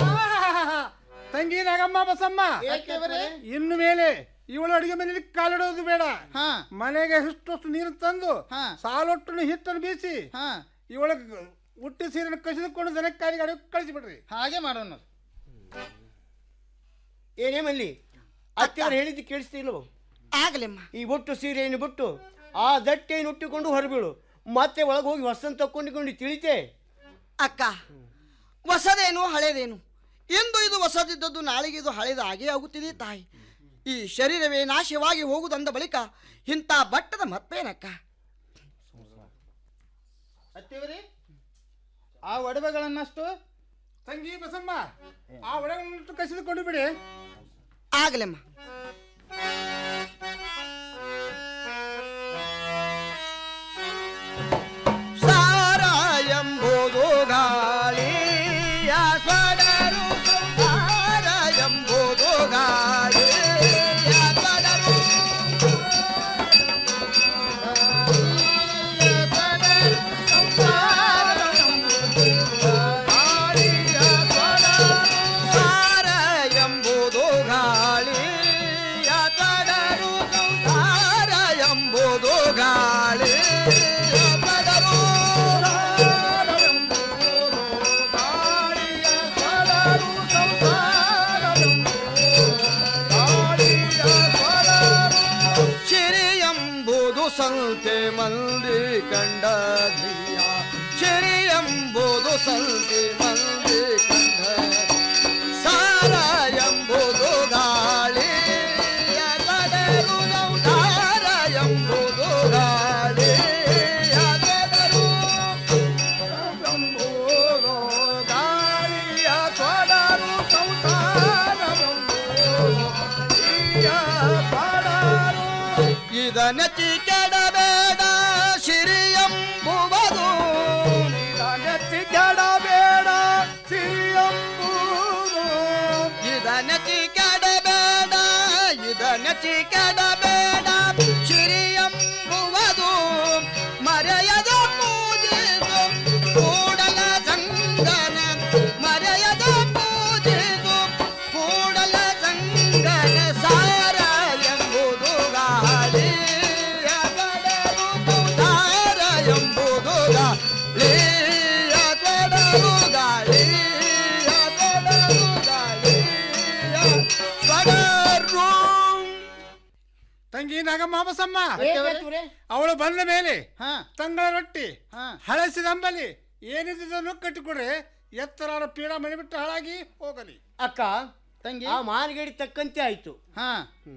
ತಂಗಿ ನಾಗಮ್ಮ ಬಸಮ್ಮ ಇನ್ನು ಮೇಲೆ ಇವಳು ಅಡಿಗೆ ಮನೆಯಲ್ಲಿ ಕಾಲಿಡೋದು ಬೇಡ ಮನೆಗೆ ಇಷ್ಟೊಷ್ಟು ನೀರು ತಂದು ಸಾಲೊಟ್ಟು ಹಿಟ್ಟನ್ನು ಬೀಸಿ ಇವಳ ಹುಟ್ಟಿ ಸೀರೆಯನ್ನು ಕಸಿದುಕೊಂಡು ದನಕ್ಕಾರಿಗೆ ಅಡುಗೆ ಕಳಿಸಿಬಿಡ್ರಿ ಹಾಗೆ ಮಾಡೋಣ ಏನೇ ಮಲ್ಲಿ ಅತ್ತೆಯವರು ಹೇಳಿದ್ದು ಕೇಳಿಸ್ತಿಲ್ವೋ ಆಗಲೆಮ್ಮ ಈ ಒಟ್ಟು ಸೀರೆಯನ್ನು ಬಿಟ್ಟು ಆ ದಟ್ಟೆಯನ್ನು ಉಟ್ಟಿಕೊಂಡು ಹೊರಬೀಳು ಮತ್ತೆ ಒಳಗೆ ಹೋಗಿ ಹೊಸನ್ ತಕ್ಕೊಂಡಿಕೊಂಡು ತಿಳಿತೆ ಅಕ್ಕ ಹೊಸದೇನು ಹಳೇದೇನು ಇಂದು ಇದು ಹೊಸದಿದ್ದದ್ದು ನಾಳೆಗೆ ಇದು ಹಳೇದು ಹಾಗೇ ಆಗುತ್ತಿದೆ ತಾಯಿ ಈ ಶರೀರವೇ ನಾಶವಾಗಿ ಹೋಗುವುದಂದ ಬಳಿಕ ಇಂಥ ಬಟ್ಟದ ಮತ್ತೇನಕ್ಕ ಅತ್ತಿವರಿ ಆ ಒಡವೆಗಳನ್ನಷ್ಟು ತಂಗಿ ಬಸಮ್ಮ ಆ ಒಳಗಳನ್ನು ಕಸಿದುಕೊಂಡು ಬಿಡಿ ಆಗಲೆಮ್ಮ ಸಾರ ಎಂಬುದು ಗಾಳಿಯ ಸೊಡರು ಸಂಸಾರ ಎಂಬುದು ಗಾಳಿಯ ಸೊಡರು ಸಾರ ಎಂಬುದು ಗಾಳಿಯ ಸೊಡರು ಸಂಸಾರ ಎಂಬುದು ಗಾಳಿಯ ಸೊಡರು ಶಿರಿ ಎಂಬುದು ಸಂತೆ ಮಂದಿ ಕಂಡ ಧಿಯ ಶಿರಿ ಎಂಬುದು ಸಂತೆ ಮಂದಿ ಕಂಡ ಸಾರ ಎಂಬುದು ಗಾಳಿ ಕಡರು ಸಂಸಾರ ಎಂಬುದು ಗಾಳಿ ಕಡರು ಎಂಬುದು ಗಾಳಿಯ ಕೊಡರು ಸಂಸಾರ ಇದನತಿ ಕೆಡಬೇಡ ಶಿರಿ ಎಂಬುವುದು ಇದನತಿ ಕೆಡಬೇಡ ಕೆಡಬೇಡ ಶಿರಿಯಂಬುವುದು ಮರೆಯದ ಪೂಜಿಸು ಕೂಡಲ ಸಂಗನ ಮರೆಯದ ಪೂಜಿಸು ಕೂಡಲ ಸಂಗನ ಸಾರ ಎಂಬುದು ಗಾಳಿಯ ತೊಡರು ಸಾರ ಎಂಬುದು ಗಾಳಿಯ ತೊಡರು ಗಾಳಿಯ ತೊಡರು ಗಾಳಿಯ ಸ್ವಡರು ತಂಗಿ ನಾಗಮ್ಮ ಬಸಮ್ಮ ಯಾಕೆ ಅವಳು ಬಂದ ಮೇಲೆ ತಂಗಳ ರೊಟ್ಟಿ ಹಳಸಿದಂಬಲಿ ಏನಿದ್ದನ್ನು ಕಟ್ಟಿಕೊಡ್ರೆ ಎತ್ತರ ಪೀಡ ಮನೆ ಬಿಟ್ಟು ಹಾಳಾಗಿ ಹೋಗಲಿ ಅಕ್ಕ ತಂಗಿ ಆ ಮಾನಗೇಡಿ ತಕ್ಕಂತೆ ಆಯ್ತು ಹಾ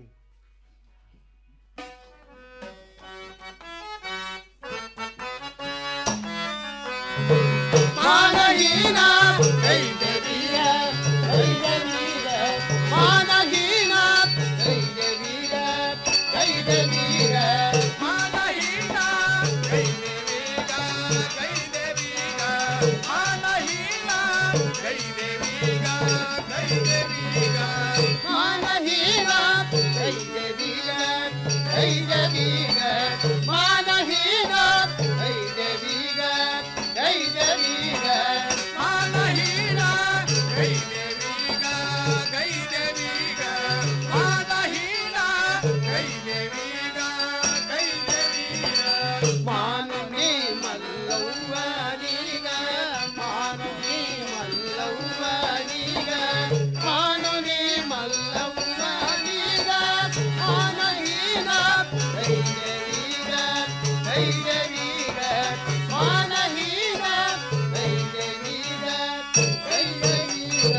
ಮಾನಹೀನ ಕೈದವೀರ ಕೈದವೀರ ಮಾನಹೀನ ಕೈದವೀರ ಕೈದವೀರ ಮಾನಹೀನ ಕೈದವೀರ ಕೈದವೀರ ಮಾನಹೀನ ಕೈದವೀರ ಕೈದವೀರ ಮಾನಹೀನ ಕೈದವೀರ ಕೈದವೀರ ಮಾನಹೀನ ಕೈದವೀರ ಕೈದವೀರ ಮಾನಹೀನ ಕೈದವೀಗ ಕೈದವೀಗ ಮಾನಹೀನ ಕೈದವೀಗ ಕೈದವೀಗ ಮಾನವೇ ಮಲ್ಲವ್ವನೀಗ ಮಾನವೇ ಮಲ್ಲವ್ವನೀಗ ಮಾನವೇ ಮಲ್ಲವ್ವನೀಗ ಮಾನಹೀನ ಕೈದವೀಗ ಕೈದವೀಗ ಮಾನಹೀನ ಕೈದವೀಗ ಕೈದವೀಗ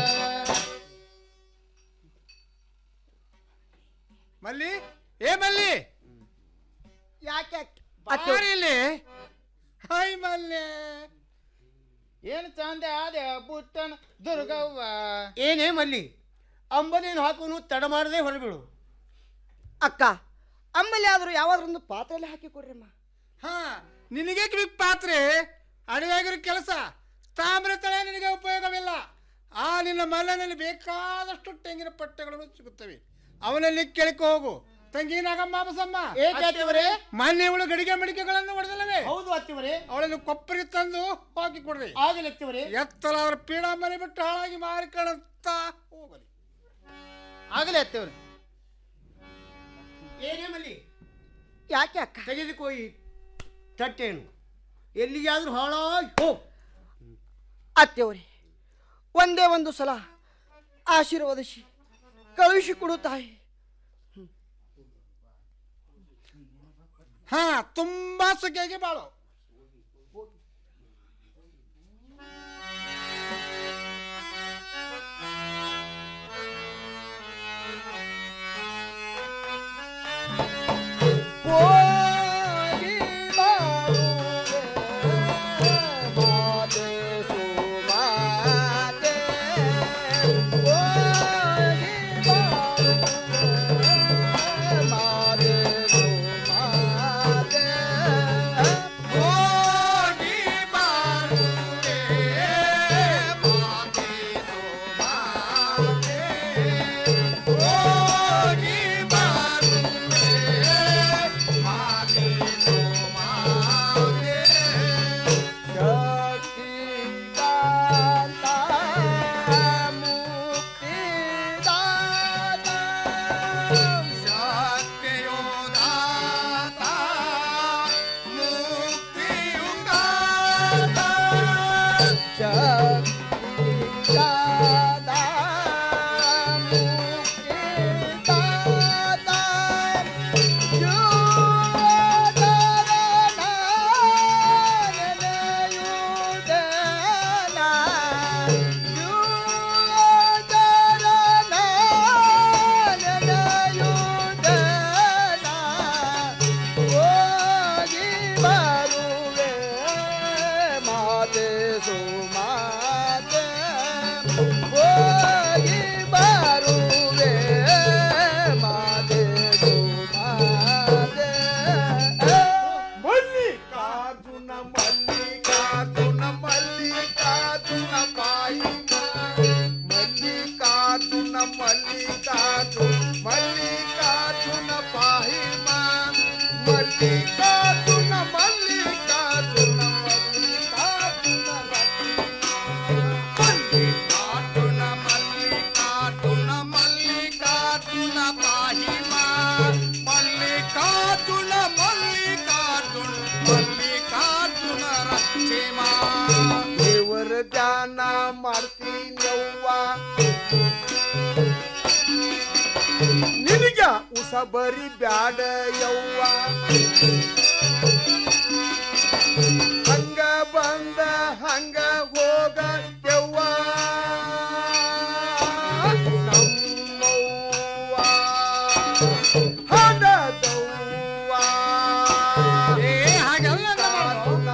ಮಲ್ಲಿ ಏ ಮಲ್ಲಿ ಯಾಕೆ ಬಾರಿ ಇಲ್ಲಿ ಹಾಯ್ ಮಲ್ಲೆ ಏನು ಚಂದೆ ಆದೆ ಬುಟ್ಟನ ದುರ್ಗವ್ವ ಏನೇ ಮಲ್ಲಿ ಅಂಬನೇನು ಹಾಕೋನು ತಡ ಮಾಡದೆ ಹೊರಬಿಡು ಅಕ್ಕ ಅಮ್ಮಲ್ಲಿ ಆದರೂ ಯಾವಾದ್ರೊಂದು ಪಾತ್ರೆಯಲ್ಲಿ ಹಾಕಿ ಕೊಡ್ರಮ್ಮ ಹಾ ನಿನಗೆ ಕಿವಿಕ್ ಪಾತ್ರೆ ಅಡಿಯಾಗಿರೋ ಕೆಲಸ ತಾಮ್ರ ತಳೆ ನಿನಗೆ ಉಪಯೋಗವಿಲ್ಲ ಆ ನಿನ್ನ ಮಲ್ಲನಲ್ಲಿ ಬೇಕಾದಷ್ಟು ತೆಂಗಿನ ಪಟ್ಟೆಗಳು ಸಿಗುತ್ತವೆ ಅವನಲ್ಲಿ ಕೆಳಕ್ಕೆ ಹೋಗು ತಂಗಿ ನಾಗಮ್ಮ ಬಸಮ್ಮ ಏಕೆ ಅತ್ತಿಯವರೇ? ಮೊನ್ನೆ ಇವಳು ಗಡಿಗೆ ಮಡಿಕೆಗಳನ್ನು ಹೊಡೆದಲ್ಲವೇ ಹೌದು ಅತ್ತಿವರೇ ಅವಳನ್ನು ಕೊಪ್ಪರಿಗೆ ತಂದು ಹಾಕಿ ಕೊಡ್ರಿ ಆಗಲಿ ಅತ್ತಿವರೇ ಎತ್ತರ ಅವ್ರ ಪೀಡ ಮನೆ ಬಿಟ್ಟು ಹಾಳಾಗಿ ಮಾರಿಕೊಳ್ಳುತ್ತ ಹೋಗಲಿ ಆಗಲೇ ಅತ್ತೇವ್ರಿ ಏನೇ ಮಲ್ಲಿ ಯಾಕೆ ಅಕ್ಕ ತೆಗೆದುಕೋ ಈ ತಟ್ಟೆಯನ್ನು ಎಲ್ಲಿಗಾದ್ರೂ ಹಾಳಾಗಿ ಹೋಗ್ ಅತ್ತೆಯವರೇ ಒಂದೇ ಒಂದು ಸಲ ಆಶೀರ್ವದಿಸಿ ಕಳುಹಿಸಿಕೊಡು ತಾಯಿ ಹಾ ತುಂಬಾ ಸುಖಿಯಾಗಿ ಬಾಳು ಮಲ್ಲಿಕಾರ್ಜುನ ಮಲ್ಲಿಕಾರ್ಜುನ ಮಲ್ಲಿಕಾರ್ಜುನ ಬಾಯಿ ಮಲ್ಲಿಕಾರ್ಜುನ ಮಲ್ಲಿಕಾರ್ಜುನ ಮಲ್ಲಿಕಾರ್ಜುನ ರಕ್ಷಿಮ ದೇವರ ಧ್ಯಾನ ಮಾಡ್ತೀನವ್ವ ನಿನಗ ಉಸಬರಿ ಬ್ಯಾಡ ಯವ್ವ ಹಂಗ ಬಂದ ಹಂಗ ಹೋಗ ಯವ್ವ ನಮ್ಮವ್ವ ಹಣದವ್ವ ಏ ಹಾಗೆಲ್ಲ ಮಲ್ಲಿಕಾರ್ಜುನ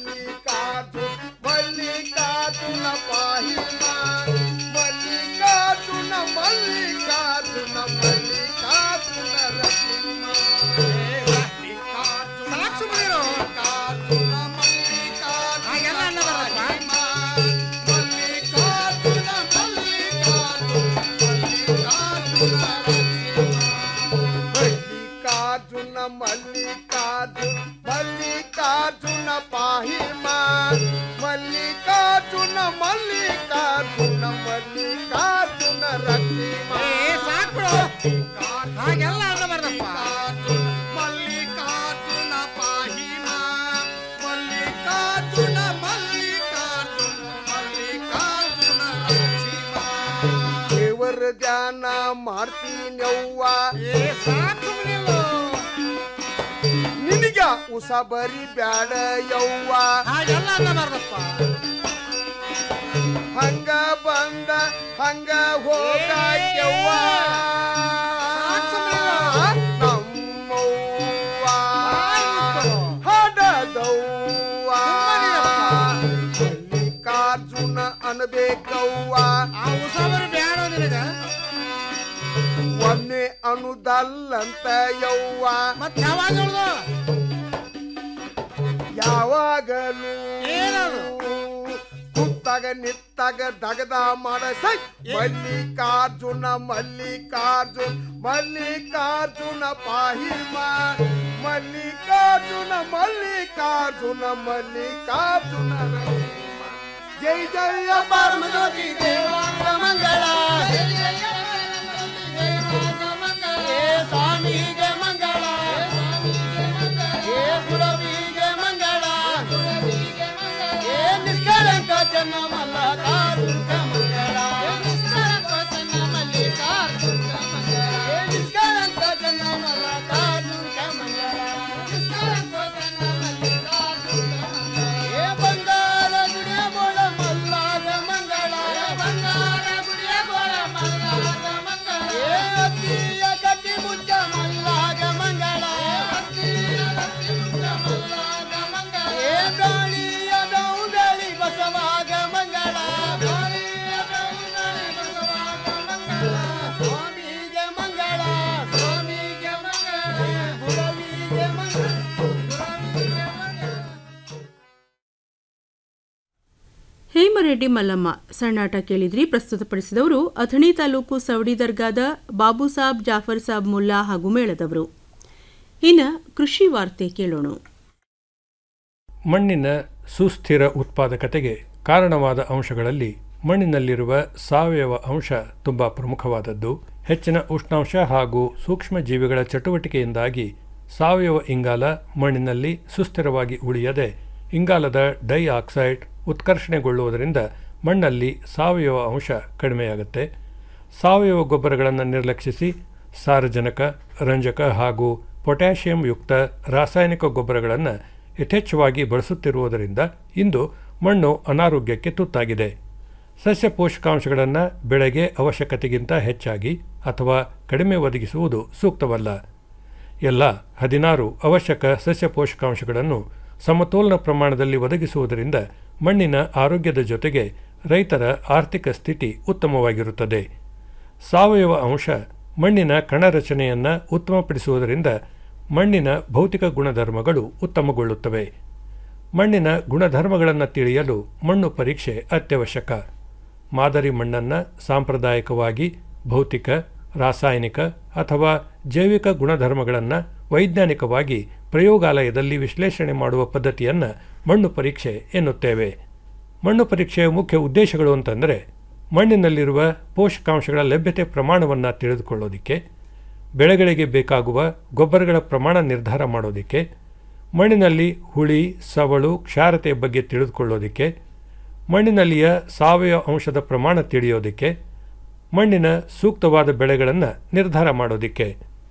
ಮಲ್ಲಿಕಾರ್ಜುನ ಪಾಹಿಮ ಮಲ್ಲಿಕಾರ್ಜುನ ಮಲ್ಲಿಕಾರ್ಜುನ ಮಲ್ಲಿಕಾರ್ಜುನ ರಚಿಮ ಮಲ್ಲಿಕಾರ್ಜುನ ಮಲ್ಲಿಕಾರ್ಜುನ ಪಾಹಿಮ ಮಲ್ಲಿಕಾರ್ಜುನ ಮಲ್ಲಿಕಾರ್ಜುನ ಮಲ್ಲಿಕಾರ್ಜುನ ಮಲ್ಲಿಕಾರ್ಜುನ ಪಾಹಿಮ ಮಲ್ಲಿಕಾರ್ಜುನ ಮಲ್ಲಿಕಾರ್ಜುನ ಮಲ್ಲಿಕಾರ್ಜುನ ರಕ್ಷಿಮ ಹಾಗೆಲ್ಲ ಮಲ್ಲಿಕಾರ್ಜುನ ಪಾಹಿಮ ಮಲ್ಲಿಕಾರ್ಜುನ ಮಲ್ಲಿಕಾರ್ಜುನ ಮಲ್ಲಿಕಾರ್ಜುನ ರಕ್ಷಿಮ ದೇವರ ಧ್ಯಾನ ಮಾಡ್ತೀನವ್ವ ಏ ಸಾಕು ನಿನಗ ಉಸ ಬರಿ ಬ್ಯಾಡ ಯವ್ವ ಹಂಗ ಬಂದ ಹಂಗ ಹೋಗ ಯವ್ವ ನಮ್ಮವ್ವ ಹಡದವ್ವ ಮಲ್ಲಿಕಾರ್ಜುನ ಅನ್ಬೇಕವ್ವ ಬ್ಯಾಡ ನಿನಗ ಒಮ್ಮೆ ಅನುದಲ್ಲಂತ ಯವ್ವ ಮತ್ ಯಾವಾಗ ಯಾವಾಗಲೂ ಕುತ್ತಾಗ ನಿತ್ತಾಗ ದಗದ ಮಾಡ ಸೈ ಮಲ್ಲಿಕಾರ್ಜುನ ಮಲ್ಲಿಕಾರ್ಜುನ ಮಲ್ಲಿಕಾರ್ಜುನ ಪಾಹಿಮ ಮಲ್ಲಿಕಾರ್ಜುನ ಮಲ್ಲಿಕಾರ್ಜುನ ಮಲ್ಲಿಕಾರ್ಜುನ ರಹಿಮ. ಜೈ ಜಯ ಪರಮಜ್ಯೋತಿ ದೇವಾಂಗ ಮಂಗಳ ಏ ಸ್ವಾಮಿಗೆ ಮಂಗಳ ಏ ಗುರವಿಗೆ ಮಂಗಳ ಏ ನಿಷ್ಕಳಂಕ ಚೆನ್ನ ಮಲ್ಲಿಕಾರ್ಜುನ ಮಂಗಳ ಏ ನಿಷ್ಕಳಂಕ ಚೆನ್ನ ಮಲ್ಲಿಕಾರ್ಜುನ ಮಂಗಳ ಏ ಬಂಗಾರ ಗುಡಿಯ ಬೋಳ ಮಲ್ಲಾಗ ಮಂಗಳ ಬಂಗಾರ ಗುಡಿಯ ಬೋಳ ಮಲ್ಲಾಗ ಮಂಗಳ ಏ ಅತ್ತಿಯ ಕಟ್ಟಿ ಮುಚ್ಚ ಮಲ್ಲಾಗ ಮಂಗಳ ಏ ಗಾಳಿಯ ದೌದಳಿ ಬಸವಾಗ ಮಂಗಳ ಸ್ವಾಮಿಗೆ ಮಂಗಳ ಸ್ವಾಮಿಗೆ ಮಂಗಳ ಗುರವಿಗೆ ಮಂಗಳ ಹೇಮರೆಡ್ಡಿ ಮಲ್ಲಮ್ಮ ಸಣ್ಣಾಟ ಕೇಳಿದ್ರಿ ಪ್ರಸ್ತುತಪಡಿಸಿದವರು ಅಥಣಿ ತಾಲೂಕು ಸವಡಿ ದರ್ಗಾದ ಬಾಬು ಸಾಬ್ ಜಾಫರ್ ಸಾಬ್ ಮುಲ್ಲಾ ಹಾಗೂ ಮೇಳದವರು ಇನ್ನು ಕೃಷಿ ವಾರ್ತೆ ಕೇಳೋಣ ಮಣ್ಣಿನ ಸುಸ್ಥಿರ ಉತ್ಪಾದಕತೆಗೆ ಕಾರಣವಾದ ಅಂಶಗಳಲ್ಲಿ ಮಣ್ಣಿನಲ್ಲಿರುವ ಸಾವಯವ ಅಂಶ ತುಂಬ ಪ್ರಮುಖವಾದದ್ದು ಹೆಚ್ಚಿನ ಉಷ್ಣಾಂಶ ಹಾಗೂ ಸೂಕ್ಷ್ಮ ಜೀವಿಗಳ ಚಟುವಟಿಕೆಯಿಂದಾಗಿ ಸಾವಯವ ಇಂಗಾಲ ಮಣ್ಣಿನಲ್ಲಿ ಸುಸ್ಥಿರವಾಗಿ ಉಳಿಯದೆ ಇಂಗಾಲದ ಡೈ ಆಕ್ಸೈಡ್ ಉತ್ಕರ್ಷಣೆಗೊಳ್ಳುವುದರಿಂದ ಮಣ್ಣಲ್ಲಿ ಸಾವಯವ ಅಂಶ ಕಡಿಮೆಯಾಗುತ್ತೆ ಸಾವಯವ ಗೊಬ್ಬರಗಳನ್ನು ನಿರ್ಲಕ್ಷಿಸಿ ಸಾರಜನಕ ರಂಜಕ ಹಾಗೂ ಪೊಟ್ಯಾಷಿಯಂ ಯುಕ್ತ ರಾಸಾಯನಿಕ ಗೊಬ್ಬರಗಳನ್ನು ಯಥೇಚ್ಛವಾಗಿ ಬಳಸುತ್ತಿರುವುದರಿಂದ ಇಂದು ಮಣ್ಣು ಅನಾರೋಗ್ಯಕ್ಕೆ ತುತ್ತಾಗಿದೆ ಸಸ್ಯ ಪೋಷಕಾಂಶಗಳನ್ನು ಬೆಳೆಗೆ ಅವಶ್ಯಕತೆಗಿಂತ ಹೆಚ್ಚಾಗಿ ಅಥವಾ ಕಡಿಮೆ ಒದಗಿಸುವುದು ಸೂಕ್ತವಲ್ಲ ಎಲ್ಲ ಹದಿನಾರು ಅವಶ್ಯಕ ಸಸ್ಯ ಪೋಷಕಾಂಶಗಳನ್ನು ಸಮತೋಲನ ಪ್ರಮಾಣದಲ್ಲಿ ಒದಗಿಸುವುದರಿಂದ ಮಣ್ಣಿನ ಆರೋಗ್ಯದ ಜೊತೆಗೆ ರೈತರ ಆರ್ಥಿಕ ಸ್ಥಿತಿ ಉತ್ತಮವಾಗಿರುತ್ತದೆ ಸಾವಯವ ಅಂಶ ಮಣ್ಣಿನ ಕಣರಚನೆಯನ್ನು ಉತ್ತಮಪಡಿಸುವುದರಿಂದ ಮಣ್ಣಿನ ಭೌತಿಕ ಗುಣಧರ್ಮಗಳು ಉತ್ತಮಗೊಳ್ಳುತ್ತವೆ ಮಣ್ಣಿನ ಗುಣಧರ್ಮಗಳನ್ನು ತಿಳಿಯಲು ಮಣ್ಣು ಪರೀಕ್ಷೆ ಅತ್ಯವಶ್ಯಕ ಮಾದರಿ ಮಣ್ಣನ್ನು ಸಾಂಪ್ರದಾಯಿಕವಾಗಿ ಭೌತಿಕ ರಾಸಾಯನಿಕ ಅಥವಾ ಜೈವಿಕ ಗುಣಧರ್ಮಗಳನ್ನು ವೈಜ್ಞಾನಿಕವಾಗಿ ಪ್ರಯೋಗಾಲಯದಲ್ಲಿ ವಿಶ್ಲೇಷಣೆ ಮಾಡುವ ಪದ್ಧತಿಯನ್ನು ಮಣ್ಣು ಪರೀಕ್ಷೆ ಎನ್ನುತ್ತೇವೆ ಮಣ್ಣು ಪರೀಕ್ಷೆಯ ಮುಖ್ಯ ಉದ್ದೇಶಗಳು ಅಂತಂದರೆ ಮಣ್ಣಿನಲ್ಲಿರುವ ಪೋಷಕಾಂಶಗಳ ಲಭ್ಯತೆ ಪ್ರಮಾಣವನ್ನು ತಿಳಿದುಕೊಳ್ಳೋದಕ್ಕೆ ಬೆಳೆಗಳಿಗೆ ಬೇಕಾಗುವ ಗೊಬ್ಬರಗಳ ಪ್ರಮಾಣ ನಿರ್ಧಾರ ಮಾಡೋದಕ್ಕೆ ಮಣ್ಣಿನಲ್ಲಿ ಹುಳಿ ಸವಳು ಕ್ಷಾರತೆಯ ಬಗ್ಗೆ ತಿಳಿದುಕೊಳ್ಳೋದಕ್ಕೆ ಮಣ್ಣಿನಲ್ಲಿಯ ಸಾವಯವ ಅಂಶದ ಪ್ರಮಾಣ ತಿಳಿಯೋದಕ್ಕೆ ಮಣ್ಣಿನ ಸೂಕ್ತವಾದ ಬೆಳೆಗಳನ್ನು ನಿರ್ಧಾರ ಮಾಡೋದಕ್ಕೆ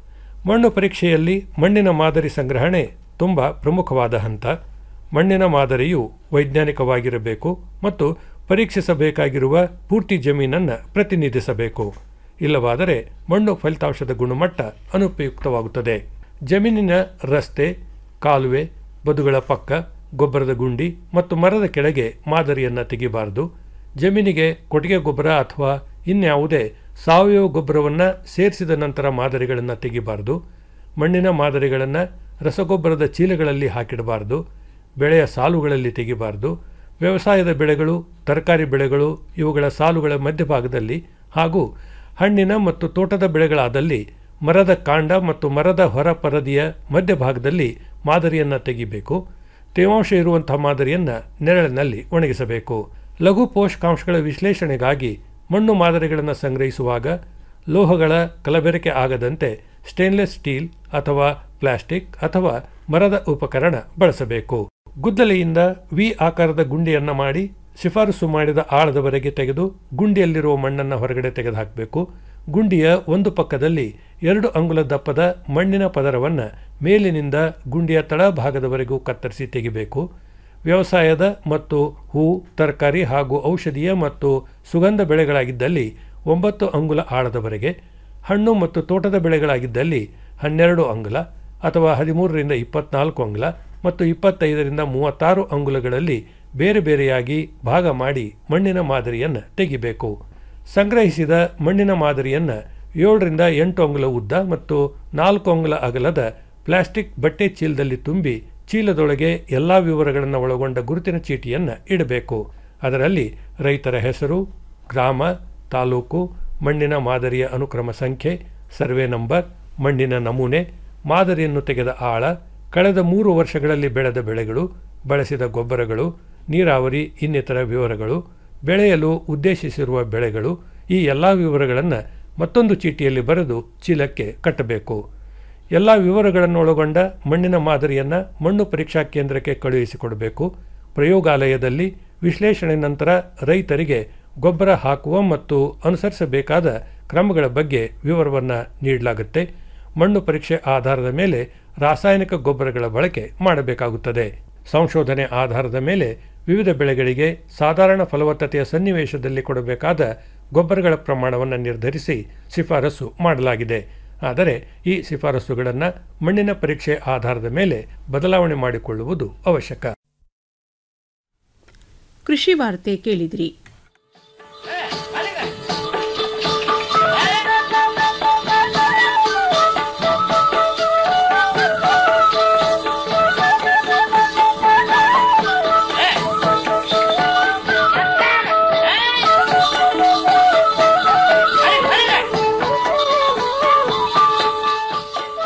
ಮಣ್ಣು ಪರೀಕ್ಷೆಯಲ್ಲಿ ಮಣ್ಣಿನ ಮಾದರಿ ಸಂಗ್ರಹಣೆ ತುಂಬ ಪ್ರಮುಖವಾದ ಹಂತ ಮಣ್ಣಿನ ಮಾದರಿಯು ವೈಜ್ಞಾನಿಕವಾಗಿರಬೇಕು ಮತ್ತು ಪರೀಕ್ಷಿಸಬೇಕಾಗಿರುವ ಪೂರ್ತಿ ಜಮೀನನ್ನು ಪ್ರತಿನಿಧಿಸಬೇಕು ಇಲ್ಲವಾದರೆ ಮಣ್ಣು ಫಲಿತಾಂಶದ ಗುಣಮಟ್ಟ ಅನುಪಯುಕ್ತವಾಗುತ್ತದೆ ಜಮೀನಿನ ರಸ್ತೆ ಕಾಲುವೆ ಬದುಗಳ ಪಕ್ಕ ಗೊಬ್ಬರದ ಗುಂಡಿ ಮತ್ತು ಮರದ ಕೆಳಗೆ ಮಾದರಿಯನ್ನು ತೆಗಿಬಾರದು ಜಮೀನಿಗೆ ಕೊಟ್ಟಿಗೆ ಗೊಬ್ಬರ ಅಥವಾ ಇನ್ಯಾವುದೇ ಸಾವಯವ ಗೊಬ್ಬರವನ್ನು ಸೇರಿಸಿದ ನಂತರ ಮಾದರಿಗಳನ್ನು ತೆಗಿಬಾರದು ಮಣ್ಣಿನ ಮಾದರಿಗಳನ್ನು ರಸಗೊಬ್ಬರದ ಚೀಲಗಳಲ್ಲಿ ಹಾಕಿಡಬಾರದು ಬೆಳೆಯ ಸಾಲುಗಳಲ್ಲಿ ತೆಗಿಬಾರದು ವ್ಯವಸಾಯದ ಬೆಳೆಗಳು ತರಕಾರಿ ಬೆಳೆಗಳು ಇವುಗಳ ಸಾಲುಗಳ ಮಧ್ಯಭಾಗದಲ್ಲಿ ಹಾಗೂ ಹಣ್ಣಿನ ಮತ್ತು ತೋಟದ ಬೆಳೆಗಳಾದಲ್ಲಿ ಮರದ ಕಾಂಡ ಮತ್ತು ಮರದ ಹೊರ ಪರದಿಯ ಮಧ್ಯಭಾಗದಲ್ಲಿ ಮಾದರಿಯನ್ನು ತೆಗಿಬೇಕು ತೇವಾಂಶ ಇರುವಂಥ ಮಾದರಿಯನ್ನು ನೆರಳಿನಲ್ಲಿ ಒಣಗಿಸಬೇಕು ಲಘು ಪೋಷಕಾಂಶಗಳ ವಿಶ್ಲೇಷಣೆಗಾಗಿ ಮಣ್ಣು ಮಾದರಿಗಳನ್ನು ಸಂಗ್ರಹಿಸುವಾಗ ಲೋಹಗಳ ಕಲಬೆರಕೆ ಆಗದಂತೆ ಸ್ಟೇನ್ಲೆಸ್ ಸ್ಟೀಲ್ ಅಥವಾ ಪ್ಲಾಸ್ಟಿಕ್ ಅಥವಾ ಮರದ ಉಪಕರಣ ಬಳಸಬೇಕು ಗುದ್ದಲಿಯಿಂದ ವಿ ಆಕಾರದ ಗುಂಡಿಯನ್ನು ಮಾಡಿ ಶಿಫಾರಸು ಮಾಡಿದ ಆಳದವರೆಗೆ ತೆಗೆದು ಗುಂಡಿಯಲ್ಲಿರುವ ಮಣ್ಣನ್ನು ಹೊರಗಡೆ ತೆಗೆದುಹಾಕಬೇಕು ಗುಂಡಿಯ ಒಂದು ಪಕ್ಕದಲ್ಲಿ ಎರಡು ಅಂಗುಲ ದಪ್ಪದ ಮಣ್ಣಿನ ಪದರವನ್ನು ಮೇಲಿನಿಂದ ಗುಂಡಿಯ ತಳಭಾಗದವರೆಗೂ ಕತ್ತರಿಸಿ ತೆಗಿಬೇಕು ವ್ಯವಸಾಯದ ಮತ್ತು ಹೂ ತರಕಾರಿ ಹಾಗೂ ಔಷಧೀಯ ಮತ್ತು ಸುಗಂಧ ಬೆಳೆಗಳಾಗಿದ್ದಲ್ಲಿ ಒಂಬತ್ತು ಅಂಗುಲ ಆಳದವರೆಗೆ ಹಣ್ಣು ಮತ್ತು ತೋಟದ ಬೆಳೆಗಳಾಗಿದ್ದಲ್ಲಿ ಹನ್ನೆರಡು ಅಂಗುಲ ಅಥವಾ ಹದಿಮೂರರಿಂದ ಇಪ್ಪತ್ನಾಲ್ಕು ಅಂಗುಲ ಮತ್ತು ಇಪ್ಪತ್ತೈದರಿಂದ ಮೂವತ್ತಾರು ಅಂಗುಲಗಳಲ್ಲಿ ಬೇರೆ ಬೇರೆಯಾಗಿ ಭಾಗ ಮಾಡಿ ಮಣ್ಣಿನ ಮಾದರಿಯನ್ನು ತೆಗಿಬೇಕು ಸಂಗ್ರಹಿಸಿದ ಮಣ್ಣಿನ ಮಾದರಿಯನ್ನು ಏಳರಿಂದ ಎಂಟು ಅಂಗುಲ ಉದ್ದ ಮತ್ತು ನಾಲ್ಕು ಅಂಗುಲ ಅಗಲದ ಪ್ಲಾಸ್ಟಿಕ್ ಬಟ್ಟೆ ಚೀಲದಲ್ಲಿ ತುಂಬಿ ಚೀಲದೊಳಗೆ ಎಲ್ಲ ವಿವರಗಳನ್ನು ಒಳಗೊಂಡ ಗುರುತಿನ ಚೀಟಿಯನ್ನು ಇಡಬೇಕು ಅದರಲ್ಲಿ ರೈತರ ಹೆಸರು ಗ್ರಾಮ ತಾಲೂಕು ಮಣ್ಣಿನ ಮಾದರಿಯ ಅನುಕ್ರಮ ಸಂಖ್ಯೆ ಸರ್ವೆ ನಂಬರ್ ಮಣ್ಣಿನ ನಮೂನೆ ಮಾದರಿಯನ್ನು ತೆಗೆದ ಆಳ ಕಳೆದ ಮೂರು ವರ್ಷಗಳಲ್ಲಿ ಬೆಳೆದ ಬೆಳೆಗಳು ಬಳಸಿದ ಗೊಬ್ಬರಗಳು ನೀರಾವರಿ ಇನ್ನಿತರ ವಿವರಗಳು ಬೆಳೆಯಲು ಉದ್ದೇಶಿಸಿರುವ ಬೆಳೆಗಳು ಈ ಎಲ್ಲ ವಿವರಗಳನ್ನು ಮತ್ತೊಂದು ಚೀಟಿಯಲ್ಲಿ ಬರೆದು ಚೀಲಕ್ಕೆ ಕಟ್ಟಬೇಕು ಎಲ್ಲ ವಿವರಗಳನ್ನು ಒಳಗೊಂಡ ಮಣ್ಣಿನ ಮಾದರಿಯನ್ನು ಮಣ್ಣು ಪರೀಕ್ಷಾ ಕೇಂದ್ರಕ್ಕೆ ಕಳುಹಿಸಿಕೊಡಬೇಕು ಪ್ರಯೋಗಾಲಯದಲ್ಲಿ ವಿಶ್ಲೇಷಣೆ ನಂತರ ರೈತರಿಗೆ ಗೊಬ್ಬರ ಹಾಕುವ ಮತ್ತು ಅನುಸರಿಸಬೇಕಾದ ಕ್ರಮಗಳ ಬಗ್ಗೆ ವಿವರವನ್ನು ನೀಡಲಾಗುತ್ತೆ ಮಣ್ಣು ಪರೀಕ್ಷೆ ಆಧಾರದ ಮೇಲೆ ರಾಸಾಯನಿಕ ಗೊಬ್ಬರಗಳ ಬಳಕೆ ಮಾಡಬೇಕಾಗುತ್ತದೆ ಸಂಶೋಧನೆ ಆಧಾರದ ಮೇಲೆ ವಿವಿಧ ಬೆಳೆಗಳಿಗೆ ಸಾಧಾರಣ ಫಲವತ್ತತೆಯ ಸನ್ನಿವೇಶದಲ್ಲಿ ಕೊಡಬೇಕಾದ ಗೊಬ್ಬರಗಳ ಪ್ರಮಾಣವನ್ನು ನಿರ್ಧರಿಸಿ ಶಿಫಾರಸು ಮಾಡಲಾಗಿದೆ ಆದರೆ ಈ ಶಿಫಾರಸುಗಳನ್ನು ಮಣ್ಣಿನ ಪರೀಕ್ಷೆ ಆಧಾರದ ಮೇಲೆ ಬದಲಾವಣೆ ಮಾಡಿಕೊಳ್ಳುವುದು ಅವಶ್ಯಕ ಕೃಷಿ ವಾರ್ತೆ ಕೇಳಿದ್ರಿ